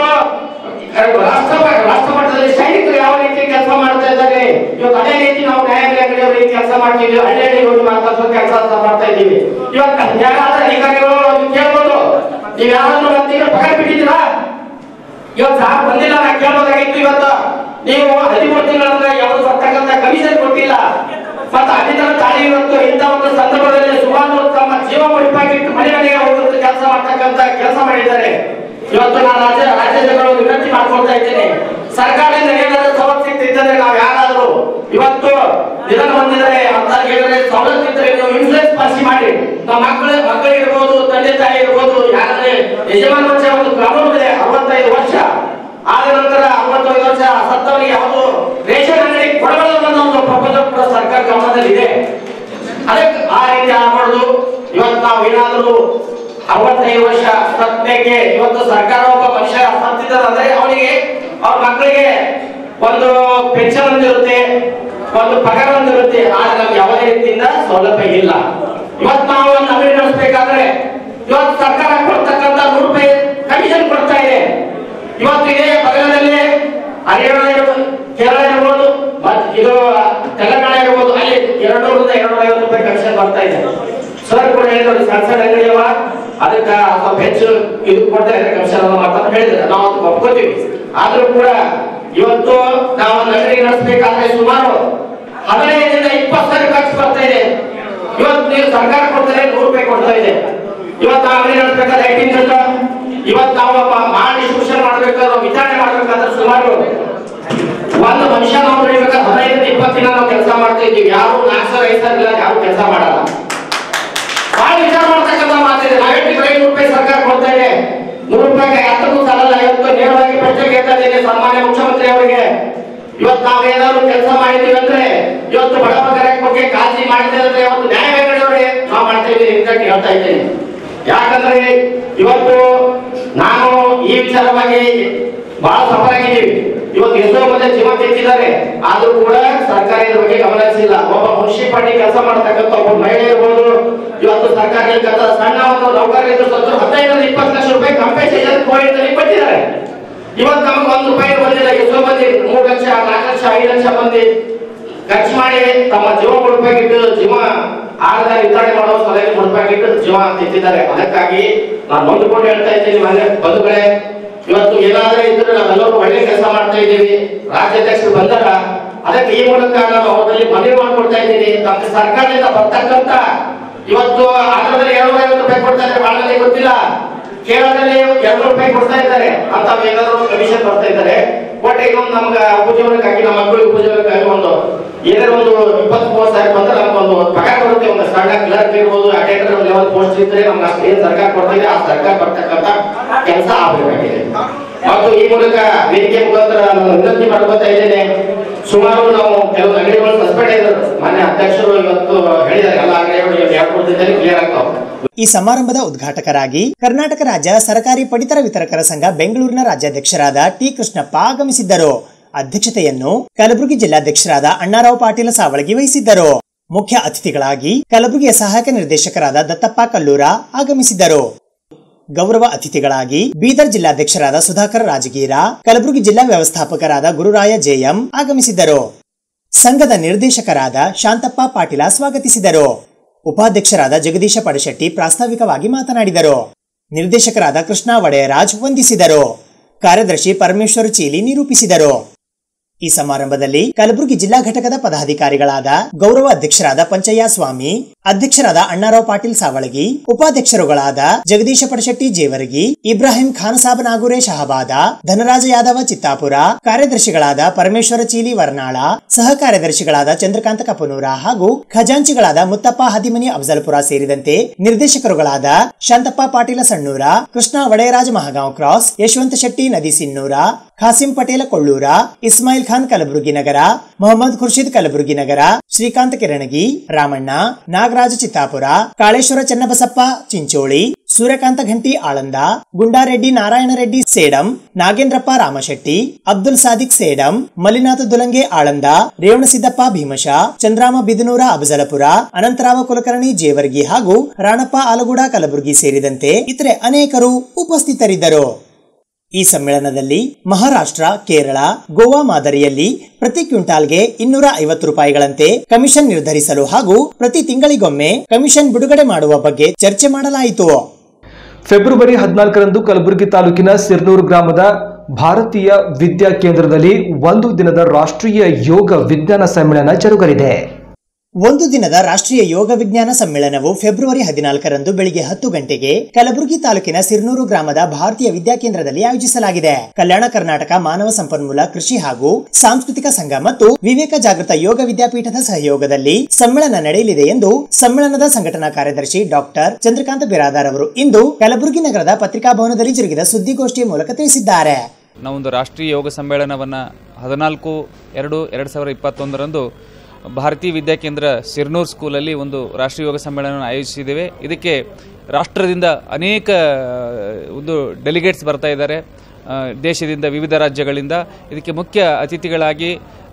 ರಾಷ್ಟ್ರ ರಾಷ್ಟ್ರ ಮಟ್ಟದಲ್ಲಿ ಸೈನಿಕರು ಯಾವ ರೀತಿ ಕೆಲಸ ಮಾಡ್ತಾ ಇದ್ದಾರೆ ಇವತ್ತು ಅದೇ ರೀತಿ ನಾವು ನ್ಯಾಯಾಲಯಗಳಲ್ಲಿ ಕೆಲಸ ಮಾಡ್ತೀವಿ ಹಳ್ಳಿ ಹಳ್ಳಿ ಹೋಗಿ ಮಾತಾಡ್ಸೋ ಕೆಲಸ ಮಾಡ್ತಾ ಇದ್ದೀವಿ ಇವತ್ತು ಯಾರಾದ್ರೂ ಅಧಿಕಾರಿಗಳು ಕೇಳ್ಬೋದು ನೀವು ಯಾರಾದ್ರೂ ಒಂದು ತಿಂಗಳು ಪಗಾರ ಬಿಟ್ಟಿದ್ದೀರಾ ಇವತ್ತು ಸಾರ್ ಬಂದಿಲ್ಲ ನಾ ಕೇಳಬಹುದಾಗಿತ್ತು ಇವತ್ತು ನೀವು ಹದಿಮೂರು ತಿಂಗಳಿಂದ ಯಾವುದು ಬರ್ತಕ್ಕಂಥ ಕಮಿಷನ್ ಕೊಟ್ಟಿಲ್ಲ ಮತ್ತೆ ಅಲ್ಲಿಂದ ತಾಳಿ ಇವತ್ತು ಇಂಥ ಒಂದು ಸಂದರ್ಭದಲ್ಲಿ ಸುಮಾರು ತಮ್ಮ ಜೀವ ಮುಡಿಪಾಗಿಟ್ಟು ಮನೆ ಮನೆಗೆ ಹೋಗುವಂತ ಕೆಲಸ ಮಾಡ್ತಕ್ಕಂಥ ಕೆಲಸ ಮಾಡಿದ್ದಾರೆ ಇವತ್ತು ನಾನು ರಾಜ್ಯ ರಾಜ್ಯಗಳು ವಿನಂತಿ ಮಾಡ್ಕೊಳ್ತಾ ಇದ್ದೇನೆ ಸರ್ಕಾರದಿಂದ ಏನಾದರೂ ಸವಲತ್ತು ಸಿಗ್ತಿದ್ದರೆ ನಾವು ಯಾರಾದರೂ ಇವತ್ತು ನಿಧನ ಹೊಂದಿದರೆ ಅಂತ ಹೇಳಿದ್ರೆ ಸವಲತ್ತು ಇದ್ದರೆ ನೀವು ಇನ್ಸೂರೆನ್ಸ್ ಪಾಲಿಸಿ ಮಾಡಿ ನಮ್ಮ ಮಕ್ಕಳು ಮಕ್ಕಳಿರ್ಬೋದು ತಂದೆ ತಾಯಿ ಇರ್ಬೋದು ಯಾರಾದ್ರೆ ಯಜಮಾನ ವರ್ಷ ಒಂದು ಕಾನೂನು ಇದೆ ಅರವತ್ತೈದು ವರ್ಷ ಆದ ನಂತರ ಅರವತ್ತೈದು ವರ್ಷ ಸತ್ತವರಿಗೆ ಯಾವುದು ರೇಷನ್ ಅಂಗಡಿ ಕೊಡಬಾರದು ಅನ್ನೋ ಒಂದು ಪ್ರಪೋಸಲ್ ಕೂಡ ಸರ್ಕಾರ ಗಮನದಲ್ಲಿದೆ ಅದಕ್ಕೆ ಆ ರೀತಿ ಆಗಬಾರ್ದು ಇವತ್ತು ನಾವು ಏನಾದರೂ ಅರವತ್ತೈದು ವರ್ಷ ಸತ್ಯಕ್ಕೆ ಇವತ್ತು ಸರ್ಕಾರ ಒಬ್ಬ ಮನುಷ್ಯ ಸತ್ತಿದ್ದಾರೆ ಅಂದ್ರೆ ಅವನಿಗೆ ಅವ್ರ ಮಕ್ಕಳಿಗೆ ಒಂದು ಪೆನ್ಷನ್ ಒಂದಿರುತ್ತೆ ಒಂದು ಪಗಾರ ಒಂದಿರುತ್ತೆ ಆದ್ರೆ ನಮ್ಗೆ ಯಾವುದೇ ರೀತಿಯಿಂದ ಸೌಲಭ್ಯ ಇಲ್ಲ ಇವತ್ತು ನಾವು ಒಂದು ಅಂಗಡಿ ನಡೆಸಬೇಕಾದ್ರೆ ಇವತ್ತು ಸರ್ಕಾರ ಕೊಡ್ತಕ್ಕಂತ ನೂರು ರೂಪಾಯಿ ಕಮಿಷನ್ ಕೊಡ್ತಾ ಇದೆ ಇವತ್ತು ಇದೇ ಬಗಲದಲ್ಲಿ ಹರಿಯಾಣ ಇರ್ಬೋದು ಕೇರಳ ಇರ್ಬೋದು ಮತ್ ಇದು ತೆಲಂಗಾಣ ಇರ್ಬೋದು ಅಲ್ಲಿ ಎರಡು ನೂರಿಂದ ಎರಡು ಐವತ್ತು ರೂಪಾಯಿ ಕಮಿಷನ್ ಬರ್ತಾ ಇದೆ ಸರ್ ಕೂಡ ಹೇಳಿದ್ರು ಸಣ್ಣ ಸಣ್ಣ ಅಂಗಡಿ ಅವ ಅದಕ್ಕೆ ಸ್ವಲ್ಪ ಹೆಚ್ಚು ಇದು ಕೊಡ್ತಾ ಇದ್ದಾರೆ ಕಮಿಷನ್ ಅಂತ ಹೇಳಿದ್ರೆ ನಾವು ಅದಕ್ಕೆ ಒಪ್ಕೋತೀವಿ ಆದ್ರೂ ಕೂಡ ಇವತ್ತು ನಾವು ಒಂದು ಅಂಗಡಿ ನಡೆಸಬೇಕಾದ್ರೆ ಸುಮಾರು ಹದಿನೈದರಿಂದ ಇಪ್ಪತ್ತು ಸಾವಿರ ಖರ್ಚು ಬರ್ತಾ ಇದೆ ಇವತ್ತು ನೀವು ಸರ್ಕಾರ ಕೊಡ್ತಾರೆ ನೂರು ರೂಪಾಯಿ ಕೊಡ್ತಾ ಇದೆ ಇವತ್ತು ನಾವು ಅಂಗಡಿ ನಡೆಸಬೇಕಾದ್ರೆ ಐಟಿ ಇವತ್ತು ನಾವು ಮಾ- ಮಾಡಿ ಡಿಸ್ಟ್ರಿಬ್ಯೂಷನ್ ಮಾಡ್ಬೇಕಾದ್ರೆ ವಿಚಾರಣೆ ಮಾಡ್ಬೇಕಾದ್ರೆ ಸುಮಾರು ಒಂದು ಮನುಷ್ಯ ನಾವು ಬೆಳಿಬೇಕಾದ್ರೆ ಹದಿನೈದರಿಂದ ಇಪ್ಪತ್ತು ದಿನ ನಾವು ಕೆಲಸ ಮಾಡ್ತಾ ಇದ್ದೀವಿ ಯಾರು ನಾಲ್ಕು ಸಾವಿರ ಐದು ಸಾವಿರ ಇಲ್ಲ ಯಾರು ಕೆಲಸ ಮಾಡಲ್ಲ ಬಹಳ ವಿಚಾರ ಮಾಡ್ತಕ್ಕಂಥ ಮಾತಿದೆ ನಾವೆಟ್ಟು ಐನೂರು ರೂಪಾಯಿ ಸರ್ಕಾರ ಕೊಡ್ತಾ ಇದೆ ನೂರು ರೂಪಾಯಿಗೆ ಹತ್ತಕ್ಕೂ ಸಾಲಲ್ಲ ಇವತ್ತು ನೇರವಾಗಿ ಪ್ರಶ್ನೆ ಕೇಳ್ತಾ ಇದ್ದೇನೆ ಸನ್ಮಾನ್ಯ ಮುಖ್ಯಮಂತ್ರಿ ಅವರಿಗೆ ಇವತ್ತು ನಾವು ಏನಾದ್ರು ಕೆಲಸ ಮಾಡಿದೀವಿ ಅಂದ್ರೆ ಇವತ್ತು ಬಡಬಗರ ಬಗ್ಗೆ ಕಾಳಜಿ ಮಾಡಿದ್ರೆ ಅಂದ್ರೆ ಇವತ್ತು ನ್ಯಾಯವ್ಯವಸ್ಥೆ ನಾವು ಮಾಡ್ತಾ ಇದ್ದೀವಿ ಅಂತ ಹೇಳ್ತಾ ಇದ್ದೇನೆ ಯಾಕಂದ್ರೆ ಇವತ್ತು ನಾನು ಈ ವಿಚಾರವಾಗಿ ಬಹಳ ಸಫಲಾಗಿದ್ದೀವಿ ಇವತ್ತು ಎಷ್ಟೋ ಮಂದಿ ಜೀವ ತೆಗೆದಿದ್ದಾರೆ ಆದ್ರೂ ಕೂಡ ಸರ್ಕಾರ ಇದ್ರ ಬಗ್ಗೆ ಗಮನ ಹರಿಸಿಲ್ಲ ಒಬ್ಬ ಮುನ್ಸಿಪಾಲಿಟಿ ಕೆಲಸ ಮಾಡತಕ್ಕಂಥ ಒಬ್ಬ ಮಹಿಳೆ ಇರ್ಬೋದು ಇವತ್ತು ಸರ್ಕಾರ ಕೆಲಸ ಸಣ್ಣ ಒಂದು ನೌಕರರಿದ್ದು ಸ್ವಲ್ಪ ಹದಿನೈದರಿಂದ ಇಪ್ಪತ್ತು ಲಕ್ಷ ರೂಪಾಯಿ ಕಂಪೆನ್ಸೇಷನ್ ಕೋವಿಡ್ ಕೊಟ್ಟಿದ್ದಾರೆ ಇವತ್ತು ನಮಗೆ ಒಂದು ರೂಪಾಯಿ ಬಂದಿಲ್ಲ ಎಷ್ಟೋ ಮಂದಿ ಮೂರು ಲಕ್ಷ ನಾಲ್ಕು ಲಕ್ಷ ಐದು ಲಕ್ಷ ಮಂದಿ ಖರ್ಚು ಮಾಡಿ ತಮ್ಮ ಜೀವ ಮುಡುಪಾಗಿಟ್ಟು ಜೀವ ಆಗದ ವಿತರಣೆ ಮಾಡೋ ಸಲಹೆ ಮುಡುಪಾಗಿಟ್ಟು ಜೀವ ತೆತ್ತಿದ್ದಾರೆ ಅದಕ್ಕಾಗಿ ನಾನು ನೊಂದುಕೊಂಡು ಹೇಳ್ತಾ ಇದ್ದೀನಿ ಮನೆ ಬಂಧುಗಳೇ ಇವತ್ತು ಏನಾದ್ರೆ ಇದ್ರೆ ನಾವೆಲ್ಲರೂ ಒಳ್ಳೆ ಕೆಲಸ ಮಾಡ್ತಾ ಇದ್ದೀವಿ ರಾಜ್ಯಾಧ್ಯಕ್ಷರು ಬಂದಾರ ಅದಕ್ಕೆ ಈ ಮೂಲಕ ನಾನು ಅವರಲ್ಲಿ ಮನವಿ ಮಾಡ್ಕೊಡ್ತಾ ಇದ್ದೀನಿ ನಮ್ಗೆ ಸರ್ಕಾರದಿಂದ ಬರ್ತಕ್ಕಂತ ಇವತ್ತು ಆಂಧ್ರದಲ್ಲಿ ಎರಡು ಐವತ್ತು ರೂಪಾಯಿ ಕೊಡ್ತಾ ಇದ್ದಾರೆ ಬಾಳದಲ್ಲಿ ಗೊತ್ತಿಲ್ಲ ಕೇರಳದಲ್ಲಿ ಎರಡು ರೂಪಾಯಿ ಕೊಡ್ತಾ ಇದ್ದಾರೆ ಅಂತ ಏನಾದ್ರು ಕಮಿಷನ್ ಬರ್ತಾ ಇದ್ದಾರೆ ಒಟ್ಟು ಇನ್ನೊಂದು ನಮ್ಗೆ ಉಪಜೀವನಕ್ಕಾಗಿ ನಮ್ಮ ಮಕ್ಕಳಿಗೆ ಉಪಜೀವನಕ್ಕಾಗಿ ಒಂದು ಏನಾದ್ರು ಒಂದು ಇಪ್ಪತ್ತು ಮೂವತ್ತು ಸಾವಿರ ಬಂದ್ರೆ ನಮ್ಗೆ ಒಂದು ಪಗಾರ ಬರುತ್ತೆ ಒಂದು ಸಣ್ಣ ಕ್ಲರ್ಕ್ ಇರ್ಬೋದು ಅಟೆಂಡರ್ ಒಂದು ಲೆವೆಲ್ ಪೋಸ್ಟ್ ಇದ್ರೆ ನಮ್ಗೆ ಅಷ್ಟು ಏನ್ ಸರ್ಕಾರ ಕೊಡ್ತಿದೆ ಆ ಸರ್ಕಾರ ಬರ್ತಕ್ಕಂಥ ಕೆಲಸ ಆಗಬೇಕಾಗಿದೆ ಮತ್ತು ಈ ಮೂಲಕ ವೇದಿಕೆ ಮುಖಾಂತರ ನಾನು ವಿನಂತಿ ಮಾಡ್ಕೊತಾ ಇದ್ದೇನೆ ಸುಮಾರು ನಾವು ಕೆಲವು ಅಂಗಡಿಗಳು ಸಸ್ಪೆಂಡ್ ಆಗಿದ್ರು ಮಾನ್ಯ ಅಧ್ಯಕ್ಷರು ಇವತ್ತು ಹೇಳಿದ್ದಾರೆ ಎಲ್ಲ ಅಂಗಡಿಗಳು ಎರಡು ಕೊಡ್ತಿದ್ದಾರೆ ಕ್ಲಿಯರ್ ಆಗ್ತಾವೆ ಈ ಸಮಾರಂಭದ ಉದ್ಘಾಟಕರಾಗಿ ಕರ್ನಾಟಕ ರಾಜ್ಯ ಸರ್ಕಾರಿ ಪಡಿತರ ವಿತರಕರ ಸಂಘ ಬೆಂಗಳೂರಿನ ರಾಜ್ಯಾಧ್ಯಕ್ಷರಾದ ಟಿ ಕೃಷ್ಣಪ್ಪ ಆಗಮಿಸಿದ್ದರು ಅಧ್ಯಕ್ಷತೆಯನ್ನು ಕಲಬುರಗಿ ಜಿಲ್ಲಾಧ್ಯಕ್ಷರಾದ ಅಣ್ಣಾರಾವ್ ಪಾಟೀಲ ಸಾವಳಗಿ ವಹಿಸಿದ್ದರು ಮುಖ್ಯ ಅತಿಥಿಗಳಾಗಿ ಕಲಬುರಗಿಯ ಸಹಾಯಕ ನಿರ್ದೇಶಕರಾದ ದತ್ತಪ್ಪ ಕಲ್ಲೂರ ಆಗಮಿಸಿದ್ದರು ಗೌರವ ಅತಿಥಿಗಳಾಗಿ ಬೀದರ್ ಜಿಲ್ಲಾಧ್ಯಕ್ಷರಾದ ಸುಧಾಕರ್ ರಾಜಗೀರ ಕಲಬುರಗಿ ಜಿಲ್ಲಾ ವ್ಯವಸ್ಥಾಪಕರಾದ ಗುರುರಾಯ ಜೆಎಂ ಆಗಮಿಸಿದ್ದರು ಸಂಘದ ನಿರ್ದೇಶಕರಾದ ಶಾಂತಪ್ಪ ಪಾಟೀಲ ಸ್ವಾಗತಿಸಿದರು ಉಪಾಧ್ಯಕ್ಷರಾದ ಜಗದೀಶ ಪಡಶೆಟ್ಟಿ ಪ್ರಾಸ್ತಾವಿಕವಾಗಿ ಮಾತನಾಡಿದರು ನಿರ್ದೇಶಕರಾದ ಕೃಷ್ಣ ಒಡೆಯರಾಜ್ ವಂದಿಸಿದರು ಕಾರ್ಯದರ್ಶಿ ಪರಮೇಶ್ವರ ಚೀಲಿ ನಿರೂಪಿಸಿದರು ಈ ಸಮಾರಂಭದಲ್ಲಿ ಕಲಬುರಗಿ ಜಿಲ್ಲಾ ಘಟಕದ ಪದಾಧಿಕಾರಿಗಳಾದ ಗೌರವ ಅಧ್ಯಕ್ಷರಾದ ಪಂಚಯ್ಯ ಸ್ವಾಮಿ ಅಧ್ಯಕ್ಷರಾದ ಅಣ್ಣಾರಾವ್ ಪಾಟೀಲ್ ಸಾವಳಗಿ ಉಪಾಧ್ಯಕ್ಷರುಗಳಾದ ಜಗದೀಶ ಪಡಶೆಟ್ಟಿ ಜೇವರಗಿ ಇಬ್ರಾಹಿಂ ಖಾನ್ ಸಾಬ್ ನಾಗೂರೆ ಶಹಬಾದ ಧನರಾಜ ಯಾದವ ಚಿತ್ತಾಪುರ ಕಾರ್ಯದರ್ಶಿಗಳಾದ ಪರಮೇಶ್ವರ ಚೀಲಿ ವರ್ನಾಳ ಸಹ ಕಾರ್ಯದರ್ಶಿಗಳಾದ ಚಂದ್ರಕಾಂತ ಕಪನೂರ ಹಾಗೂ ಖಜಾಂಚಿಗಳಾದ ಮುತ್ತಪ್ಪ ಹದಿಮನಿ ಅಫಜಲ್ಪುರ ಸೇರಿದಂತೆ ನಿರ್ದೇಶಕರುಗಳಾದ ಶಾಂತಪ್ಪ ಪಾಟೀಲ ಸಣ್ಣೂರ ಕೃಷ್ಣ ವಡೆಯರಾಜ ಮಹಗಾಂವ್ ಕ್ರಾಸ್ ಯಶವಂತ ಶೆಟ್ಟಿ ನದಿ ಸಿನ್ನೂರ ಖಾಸಿಂ ಪಟೇಲ ಕೊಳ್ಳೂರ ಇಸ್ಮಾಯಿಲ್ ಖಾನ್ ಕಲಬುರಗಿ ನಗರ ಮೊಹಮ್ಮದ್ ಖುರ್ಷಿದ್ ಕಲಬುರಗಿ ನಗರ ಶ್ರೀಕಾಂತ್ ಕಿರಣಗಿ ರಾಮಣ್ಣ ನಾಗರಾಜ ಚಿತ್ತಾಪುರ ಕಾಳೇಶ್ವರ ಚನ್ನಬಸಪ್ಪ ಚಿಂಚೋಳಿ ಸೂರ್ಯಕಾಂತ ಘಂಟಿ ಆಳಂದ ಗುಂಡಾರೆಡ್ಡಿ ನಾರಾಯಣರೆಡ್ಡಿ ಸೇಡಂ ನಾಗೇಂದ್ರಪ್ಪ ರಾಮಶೆಟ್ಟಿ ಅಬ್ದುಲ್ ಸಾದಿಕ್ ಸೇಡಂ ಮಲ್ಲಿನಾಥ ದುಲಂಗೆ ಆಳಂದ ರೇವಣಸಿದ್ದಪ್ಪ ಭೀಮಶ ಚಂದ್ರಾಮ ಬಿದನೂರ ಅಬಜಲಪುರ ಅನಂತರಾಮ ಕುಲಕರ್ಣಿ ಜೇವರ್ಗಿ ಹಾಗೂ ರಾಣಪ್ಪ ಆಲಗೂಡ ಕಲಬುರಗಿ ಸೇರಿದಂತೆ ಇತರೆ ಅನೇಕರು ಉಪಸ್ಥಿತರಿದ್ದರು ಈ ಸಮ್ಮೇಳನದಲ್ಲಿ ಮಹಾರಾಷ್ಟ್ರ ಕೇರಳ ಗೋವಾ ಮಾದರಿಯಲ್ಲಿ ಪ್ರತಿ ಕ್ವಿಂಟಾಲ್ಗೆ ಇನ್ನೂರ ಐವತ್ತು ರೂಪಾಯಿಗಳಂತೆ ಕಮಿಷನ್ ನಿರ್ಧರಿಸಲು ಹಾಗೂ ಪ್ರತಿ ತಿಂಗಳಿಗೊಮ್ಮೆ ಕಮಿಷನ್ ಬಿಡುಗಡೆ ಮಾಡುವ ಬಗ್ಗೆ ಚರ್ಚೆ ಮಾಡಲಾಯಿತು ಫೆಬ್ರವರಿ ಹದಿನಾಲ್ಕರಂದು ಕಲಬುರಗಿ ತಾಲೂಕಿನ ಸಿರ್ನೂರು ಗ್ರಾಮದ ಭಾರತೀಯ ವಿದ್ಯಾ ಕೇಂದ್ರದಲ್ಲಿ ಒಂದು ದಿನದ ರಾಷ್ಟ್ರೀಯ ಯೋಗ ವಿಜ್ಞಾನ ಸಮ್ಮೇಳನ ಜರುಗಲಿದೆ ಒಂದು ದಿನದ ರಾಷ್ಟ್ರೀಯ ಯೋಗ ವಿಜ್ಞಾನ ಸಮ್ಮೇಳನವು ಫೆಬ್ರವರಿ ಹದಿನಾಲ್ಕರಂದು ಬೆಳಿಗ್ಗೆ ಹತ್ತು ಗಂಟೆಗೆ ಕಲಬುರಗಿ ತಾಲೂಕಿನ ಸಿರ್ನೂರು ಗ್ರಾಮದ ಭಾರತೀಯ ವಿದ್ಯಾಕೇಂದ್ರದಲ್ಲಿ ಆಯೋಜಿಸಲಾಗಿದೆ ಕಲ್ಯಾಣ ಕರ್ನಾಟಕ ಮಾನವ ಸಂಪನ್ಮೂಲ ಕೃಷಿ ಹಾಗೂ ಸಾಂಸ್ಕೃತಿಕ ಸಂಘ ಮತ್ತು ವಿವೇಕ ಜಾಗೃತ ಯೋಗ ವಿದ್ಯಾಪೀಠದ ಸಹಯೋಗದಲ್ಲಿ ಸಮ್ಮೇಳನ ನಡೆಯಲಿದೆ ಎಂದು ಸಮ್ಮೇಳನದ ಸಂಘಟನಾ ಕಾರ್ಯದರ್ಶಿ ಡಾಕ್ಟರ್ ಚಂದ್ರಕಾಂತ ಬಿರಾದಾರ್ ಅವರು ಇಂದು ಕಲಬುರಗಿ ನಗರದ ಪತ್ರಿಕಾಭವನದಲ್ಲಿ ಜರುಗಿದ ಸುದ್ದಿಗೋಷ್ಠಿಯ ಮೂಲಕ ತಿಳಿಸಿದ್ದಾರೆ ನಾವೊಂದು ರಾಷ್ಟ್ರೀಯ ಯೋಗ ಸಮ್ಮೇಳನವನ್ನು ಹದಿನಾಲ್ಕು ಎರಡು ಎರಡು ಸಾವಿರದ ಇಪ್ಪತ್ತೊಂದರಂದು ಭಾರತೀಯ ವಿದ್ಯಾಕೇಂದ್ರ ಸಿರ್ನೂರ್ ಸ್ಕೂಲಲ್ಲಿ ಒಂದು ರಾಷ್ಟ್ರೀಯ ಯೋಗ ಸಮ್ಮೇಳನವನ್ನು ಆಯೋಜಿಸಿದ್ದೇವೆ ಇದಕ್ಕೆ ರಾಷ್ಟ್ರದಿಂದ ಅನೇಕ ಒಂದು ಡೆಲಿಗೇಟ್ಸ್ ಬರ್ತಾ ಇದ್ದಾರೆ ಆ, ದೇಶದಿಂದ ವಿವಿಧ ರಾಜ್ಯಗಳಿಂದ ಇದಕ್ಕೆ ಮುಖ್ಯ ಅತಿಥಿಗಳಾಗಿ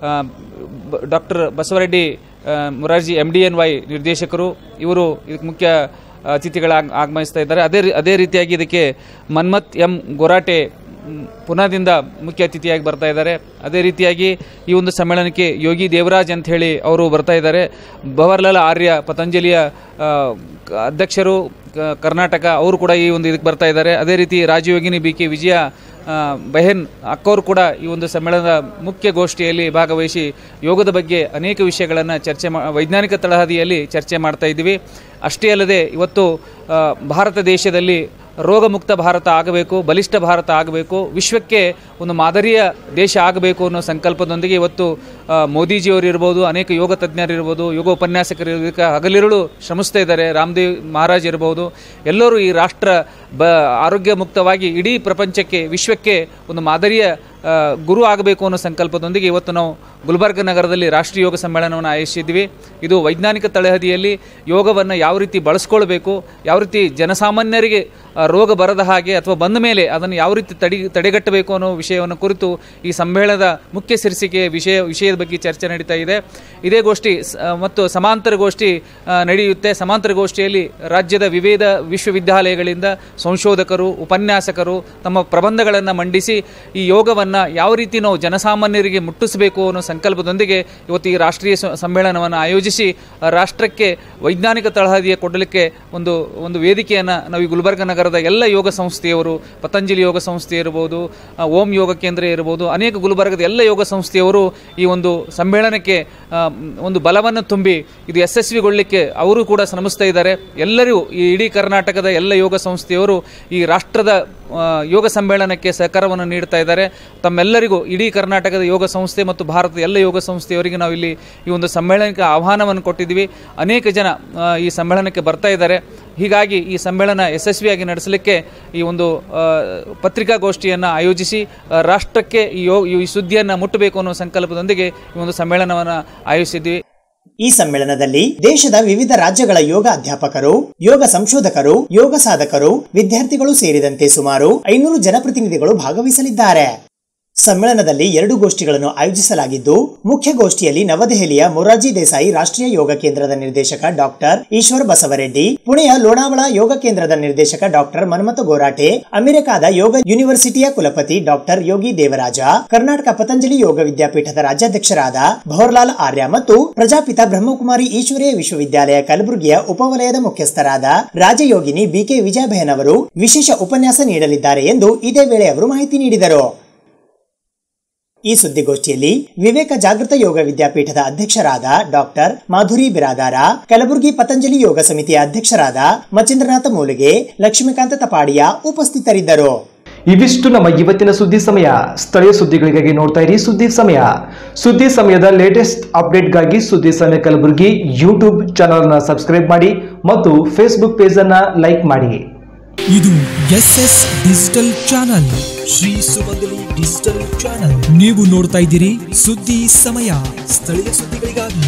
ಡಾಕ್ಟರ್ ಬಸವರೆಡ್ಡಿ ಆ, Morarji M D N Y ನಿರ್ದೇಶಕರು ಇವರು ಇದಕ್ಕೆ ಮುಖ್ಯ ಅತಿಥಿಗಳಾಗಿ ಆಗಮಿಸ್ತಾ ಇದ್ದಾರೆ ಅದೇ ರೀ- ಅದೇ ರೀತಿಯಾಗಿ ಇದಕ್ಕೆ ಮನ್ಮತ್ ಎಂ ಗೊರಾಟೆ ಮ್, ಪುನಾದಿಂದ ಮುಖ್ಯ ಅತಿಥಿಯಾಗಿ ಬರ್ತಾ ಇದ್ದಾರೆ ಅದೇ ರೀತಿಯಾಗಿ ಈ ಒಂದು ಸಮ್ಮೇಳನಕ್ಕೆ ಯೋಗಿ ದೇವರಾಜ್ ಅಂತ ಹೇಳಿ ಅವರು ಬರ್ತಾ ಇದ್ದಾರೆ ಭವರ್ಲಾಲ್ ಆರ್ಯ ಪತಂಜಲಿಯ ಆ, ಕ- ಅಧ್ಯಕ್ಷರು ಕ- ಕರ್ನಾಟಕ ಅವರು ಕೂಡ ಈ ಒಂದು ಇದಕ್ಕೆ ಬರ್ತಾ ಇದ್ದಾರೆ ಅದೇ ರೀತಿ ರಾಜಯೋಗಿನಿ ಬಿ ಕೆ ವಿಜಯ ಆ, ಬೆಹೆನ್ ಅಕ್ಕವರು ಕೂಡ ಈ ಒಂದು ಸಮ್ಮೇಳನದ ಮುಖ್ಯ ಗೋಷ್ಠಿಯಲ್ಲಿ ಭಾಗವಹಿಸಿ ಯೋಗದ ಬಗ್ಗೆ ಅನೇಕ ವಿಷಯಗಳನ್ನು ಚರ್ಚೆ ಮಾ ವೈಜ್ಞಾನಿಕ ತಳಹದಿಯಲ್ಲಿ ಚರ್ಚೆ ಮಾಡ್ತಾ ಇದ್ದೀವಿ ಅಷ್ಟೇ ಅಲ್ಲದೆ ಇವತ್ತು ಆ, ಭಾರತ ದೇಶದಲ್ಲಿ ರೋಗಮುಕ್ತ ಭಾರತ ಆಗಬೇಕು ಬಲಿಷ್ಠ ಭಾರತ ಆಗಬೇಕು ವಿಶ್ವಕ್ಕೆ ಒಂದು ಮಾದರಿಯ ದೇಶ ಆಗಬೇಕು ಅನ್ನೋ ಸಂಕಲ್ಪದೊಂದಿಗೆ ಇವತ್ತು ಆ, ಮೋದಿಜಿಯವರು ಇರ್ಬೋದು ಅನೇಕ ಯೋಗ ತಜ್ಞರು ಇರ್ಬೋದು ಯೋಗ ಉಪನ್ಯಾಸಕರು ಇದಕ್ಕೆ ಹಗಲಿರುಳು ಶ್ರಮಿಸ್ತಾ ಇದ್ದಾರೆ ರಾಮದೇವ್ ಮಹಾರಾಜ್ ಇರ್ಬೋದು ಎಲ್ಲರೂ ಈ ರಾಷ್ಟ್ರ ಬ ಆರೋಗ್ಯ ಮುಕ್ತವಾಗಿ ಇಡೀ ಪ್ರಪಂಚಕ್ಕೆ ವಿಶ್ವಕ್ಕೆ ಒಂದು ಮಾದರಿಯ ಆ, ಗುರು ಆಗಬೇಕು ಅನ್ನೋ ಸಂಕಲ್ಪದೊಂದಿಗೆ ಇವತ್ತು ನಾವು ಗುಲ್ಬರ್ಗ ನಗರದಲ್ಲಿ ರಾಷ್ಟ್ರೀಯ ಯೋಗ ಸಮ್ಮೇಳನವನ್ನು ಆಯೋಜಿಸಿದ್ವಿ ಇದು ವೈಜ್ಞಾನಿಕ ತಳಹದಿಯಲ್ಲಿ ಯೋಗವನ್ನು ಯಾವ ರೀತಿ ಬಳಸ್ಕೊಳ್ಬೇಕು ಯಾವ ರೀತಿ ಜನಸಾಮಾನ್ಯರಿಗೆ ಆ, ರೋಗ ಬರದ ಹಾಗೆ ಅಥವಾ ಬಂದ ಮೇಲೆ ಅದನ್ನು ಯಾವ ರೀತಿ ತಡಿ ತಡೆಗಟ್ಟಬೇಕು ಅನ್ನೋ ವಿಷಯವನ್ನು ಕುರಿತು ಈ ಸಮ್ಮೇಳನದ ಮುಖ್ಯ ಶೀರ್ಷಿಕೆ ವಿಷಯ ವಿಷಯದ ಬಗ್ಗೆ ಚರ್ಚೆ ನಡೀತಾ ಇದೆ ಇದೇ ಗೋಷ್ಠಿ ಸ- ಮತ್ತು ಸಮಾಂತರ ಗೋಷ್ಠಿ ಆ, ನಡೆಯುತ್ತೆ ಸಮಾಂತರ ಗೋಷ್ಠಿಯಲ್ಲಿ ರಾಜ್ಯದ ವಿವಿಧ ವಿಶ್ವವಿದ್ಯಾಲಯಗಳಿಂದ ಸಂಶೋಧಕರು ಉಪನ್ಯಾಸಕರು ತಮ್ಮ ಪ್ರಬಂಧಗಳನ್ನು ಮಂಡಿಸಿ ಈ ಯೋಗವನ್ನು ಯಾವ ರೀತಿ ನಾವು ಜನಸಾಮಾನ್ಯರಿಗೆ ಮುಟ್ಟಿಸಬೇಕು ಅನ್ನೋ ಸಂಕಲ್ಪದೊಂದಿಗೆ ಇವತ್ತು ಈ ರಾಷ್ಟ್ರೀಯ ಸ- ಸಮ್ಮೇಳನವನ್ನು ಆಯೋಜಿಸಿ ಆ, ರಾಷ್ಟ್ರಕ್ಕೆ ವೈಜ್ಞಾನಿಕ ತಳಹದಿಯ ಕೊಡಲಿಕ್ಕೆ ಒಂದು ಒಂದು ವೇದಿಕೆಯನ್ನು ನಾವು ಈ ಗುಲ್ಬರ್ಗ ನಗರದ ಎಲ್ಲ ಯೋಗ ಸಂಸ್ಥೆಯವರು ಪತಂಜಲಿ ಯೋಗ ಸಂಸ್ಥೆ ಇರ್ಬೋದು ಆ, ಓಂ ಯೋಗ ಕೇಂದ್ರ ಇರ್ಬೋದು ಅನೇಕ ಗುಲ್ಬರ್ಗದ ಎಲ್ಲ ಯೋಗ ಸಂಸ್ಥೆಯವರು ಈ ಒಂದು ಸಮ್ಮೇಳನಕ್ಕೆ ಆ, ಮ್, ಒಂದು ಬಲವನ್ನು ತುಂಬಿ ಇದು ಯಶಸ್ವಿಗೊಳ್ಳಲಿಕ್ಕೆ ಅವರು ಕೂಡ ಶ್ರಮಿಸ್ತಾ ಇದ್ದಾರೆ ಎಲ್ಲರೂ ಈ ಇಡೀ ಕರ್ನಾಟಕದ ಎಲ್ಲ ಯೋಗ ಸಂಸ್ಥೆಯವರು ಈ ರಾಷ್ಟ್ರದ ಆ, ಯೋಗ ಸಮ್ಮೇಳನಕ್ಕೆ ಸಹಕಾರವನ್ನು ನೀಡ್ತಾ ಇದ್ದಾರೆ ತಮ್ಮೆಲ್ಲರಿಗೂ ಇಡೀ ಕರ್ನಾಟಕದ ಯೋಗ ಸಂಸ್ಥೆ ಮತ್ತು ಭಾರತದ ಎಲ್ಲ ಯೋಗ ಸಂಸ್ಥೆಯವರಿಗೆ ನಾವು ಇಲ್ಲಿ ಈ ಒಂದು ಸಮ್ಮೇಳನಕ್ಕೆ ಆಹ್ವಾನವನ್ನು ಕೊಟ್ಟಿದ್ದೀವಿ ಅನೇಕ ಜನ ಆ, ಈ ಸಮ್ಮೇಳನಕ್ಕೆ ಬರ್ತಾ ಇದ್ದಾರೆ ಹೀಗಾಗಿ ಈ ಸಮ್ಮೇಳನ ಯಶಸ್ವಿಯಾಗಿ ನಡೆಸಲಿಕ್ಕೆ ಈ ಒಂದು ಆ, ಪತ್ರಿಕಾಗೋಷ್ಠಿಯನ್ನು ಆಯೋಜಿಸಿ ಆ, ರಾಷ್ಟ್ರಕ್ಕೆ ಈ ಯೋ ಈ ಸುದ್ದಿಯನ್ನು ಮುಟ್ಟಬೇಕು ಅನ್ನೋ ಸಂಕಲ್ಪದೊಂದಿಗೆ ಈ ಒಂದು ಸಮ್ಮೇಳನವನ್ನು ಆಯೋಜಿಸಿದ್ವಿ ಈ ಸಮ್ಮೇಳನದಲ್ಲಿ ದೇಶದ ವಿವಿಧ ರಾಜ್ಯಗಳ ಯೋಗ ಅಧ್ಯಾಪಕರು ಯೋಗ ಸಂಶೋಧಕರು ಯೋಗ ಸಾಧಕರು ವಿದ್ಯಾರ್ಥಿಗಳು ಸೇರಿದಂತೆ ಸುಮಾರು ಐನೂರು ಜನಪ್ರತಿನಿಧಿಗಳು ಭಾಗವಹಿಸಲಿದ್ದಾರೆ ಸಮ್ಮೇಳನದಲ್ಲಿ ಎರಡು ಗೋಷ್ಠಿಗಳನ್ನು ಆಯೋಜಿಸಲಾಗಿದ್ದು ಮುಖ್ಯ ಗೋಷ್ಠಿಯಲ್ಲಿ ನವದೆಹಲಿಯ ಮೊರಾರ್ಜಿ ದೇಸಾಯಿ ರಾಷ್ಟ್ರೀಯ ಯೋಗ ಕೇಂದ್ರದ ನಿರ್ದೇಶಕ ಡಾಕ್ಟರ್ ಈಶ್ವರ್ ಬಸವರೆಡ್ಡಿ ಪುಣೆಯ ಲೋಣಾವಳ ಯೋಗ ಕೇಂದ್ರದ ನಿರ್ದೇಶಕ ಡಾಕ್ಟರ್ ಮನ್ಮಥ ಗೋರಾಟೆ ಅಮೆರಿಕಾದ ಯೋಗ ಯೂನಿವರ್ಸಿಟಿಯ ಕುಲಪತಿ ಡಾಕ್ಟರ್ ಯೋಗಿ ದೇವರಾಜ ಕರ್ನಾಟಕ ಪತಂಜಲಿ ಯೋಗ ವಿದ್ಯಾಪೀಠದ ರಾಜ್ಯಾಧ್ಯಕ್ಷರಾದ ಭವರ್ಲಾಲ್ ಆರ್ಯ ಮತ್ತು ಪ್ರಜಾಪಿತ ಬ್ರಹ್ಮಕುಮಾರಿ ಈಶ್ವರೀಯ ವಿಶ್ವವಿದ್ಯಾಲಯ ಕಲಬುರಗಿಯ ಉಪವಲಯದ ಮುಖ್ಯಸ್ಥರಾದ ರಾಜಯೋಗಿನಿ ಬಿಕೆ ವಿಜಯಬೆಹನ್ ಅವರು ವಿಶೇಷ ಉಪನ್ಯಾಸ ನೀಡಲಿದ್ದಾರೆ ಎಂದು ಇದೇ ವೇಳೆ ಅವರು ಮಾಹಿತಿ ನೀಡಿದರು ಈ ಸುದ್ದಿಗೋಷ್ಠಿಯಲ್ಲಿ ವಿವೇಕ ಜಾಗೃತ ಯೋಗ ವಿದ್ಯಾಪೀಠದ ಅಧ್ಯಕ್ಷರಾದ ಡಾಕ್ಟರ್ ಮಾಧುರಿ ಬಿರಾದಾರ ಕಲಬುರಗಿ ಪತಂಜಲಿ ಯೋಗ ಸಮಿತಿಯ ಅಧ್ಯಕ್ಷರಾದ ಮಚೇಂದ್ರನಾಥ ಮೂಲಿಗೆ ಲಕ್ಷ್ಮೀಕಾಂತ ತಪಾಡಿಯ ಉಪಸ್ಥಿತರಿದ್ದರು ಇವಿಷ್ಟು ನಮ್ಮ ಇವತ್ತಿನ ಸುದ್ದಿ ಸಮಯ ಸ್ಥಳೀಯ ಸುದ್ದಿಗಳಿಗಾಗಿ ನೋಡ್ತಾ ಇರಿ ಸುದ್ದಿ ಸಮಯ ಸುದ್ದಿ ಸಮಯದ ಲೇಟೆಸ್ಟ್ ಅಪ್ಡೇಟ್ಗಾಗಿ ಸುದ್ದಿ ಸಮಯ ಕಲಬುರಗಿ ಯೂಟ್ಯೂಬ್ ಚಾನಲ್ನ ಸಬ್ಸ್ಕ್ರೈಬ್ ಮಾಡಿ ಮತ್ತು ಫೇಸ್ಬುಕ್ ಪೇಜನ್ನು ಲೈಕ್ ಮಾಡಿ ಇದು S S digital channel Shri Sumangali digital channel ನೀವು ನೋಡ್ತಾ ಇದ್ದೀರಿ ಸುದ್ದಿ ಸಮಯ ಸ್ಥಳೀಯ ಸುದ್ದಿಗಳಿಗಾಗಿ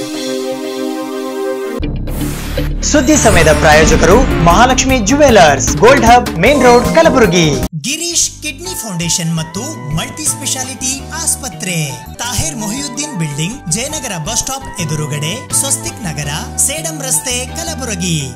ಸುದ್ದಿ ಸಮಯದ ಪ್ರಾಯೋಜಕರು Mahalakshmi jewellers gold hub main road Kalaburagi Girish kidney foundation ಮತ್ತು ಮಲ್ಟಿ ಸ್ಪೆಷಾಲಿಟಿ ಆಸ್ಪತ್ರೆ Tahir Mohiuddin building Jayanagar bus stop ಎದುರುಗಡೆ ಸ್ವಸ್ತಿಕ್ ನಗರ ಸೇಡಂ ರಸ್ತೆ ಕಲಬುರಗಿ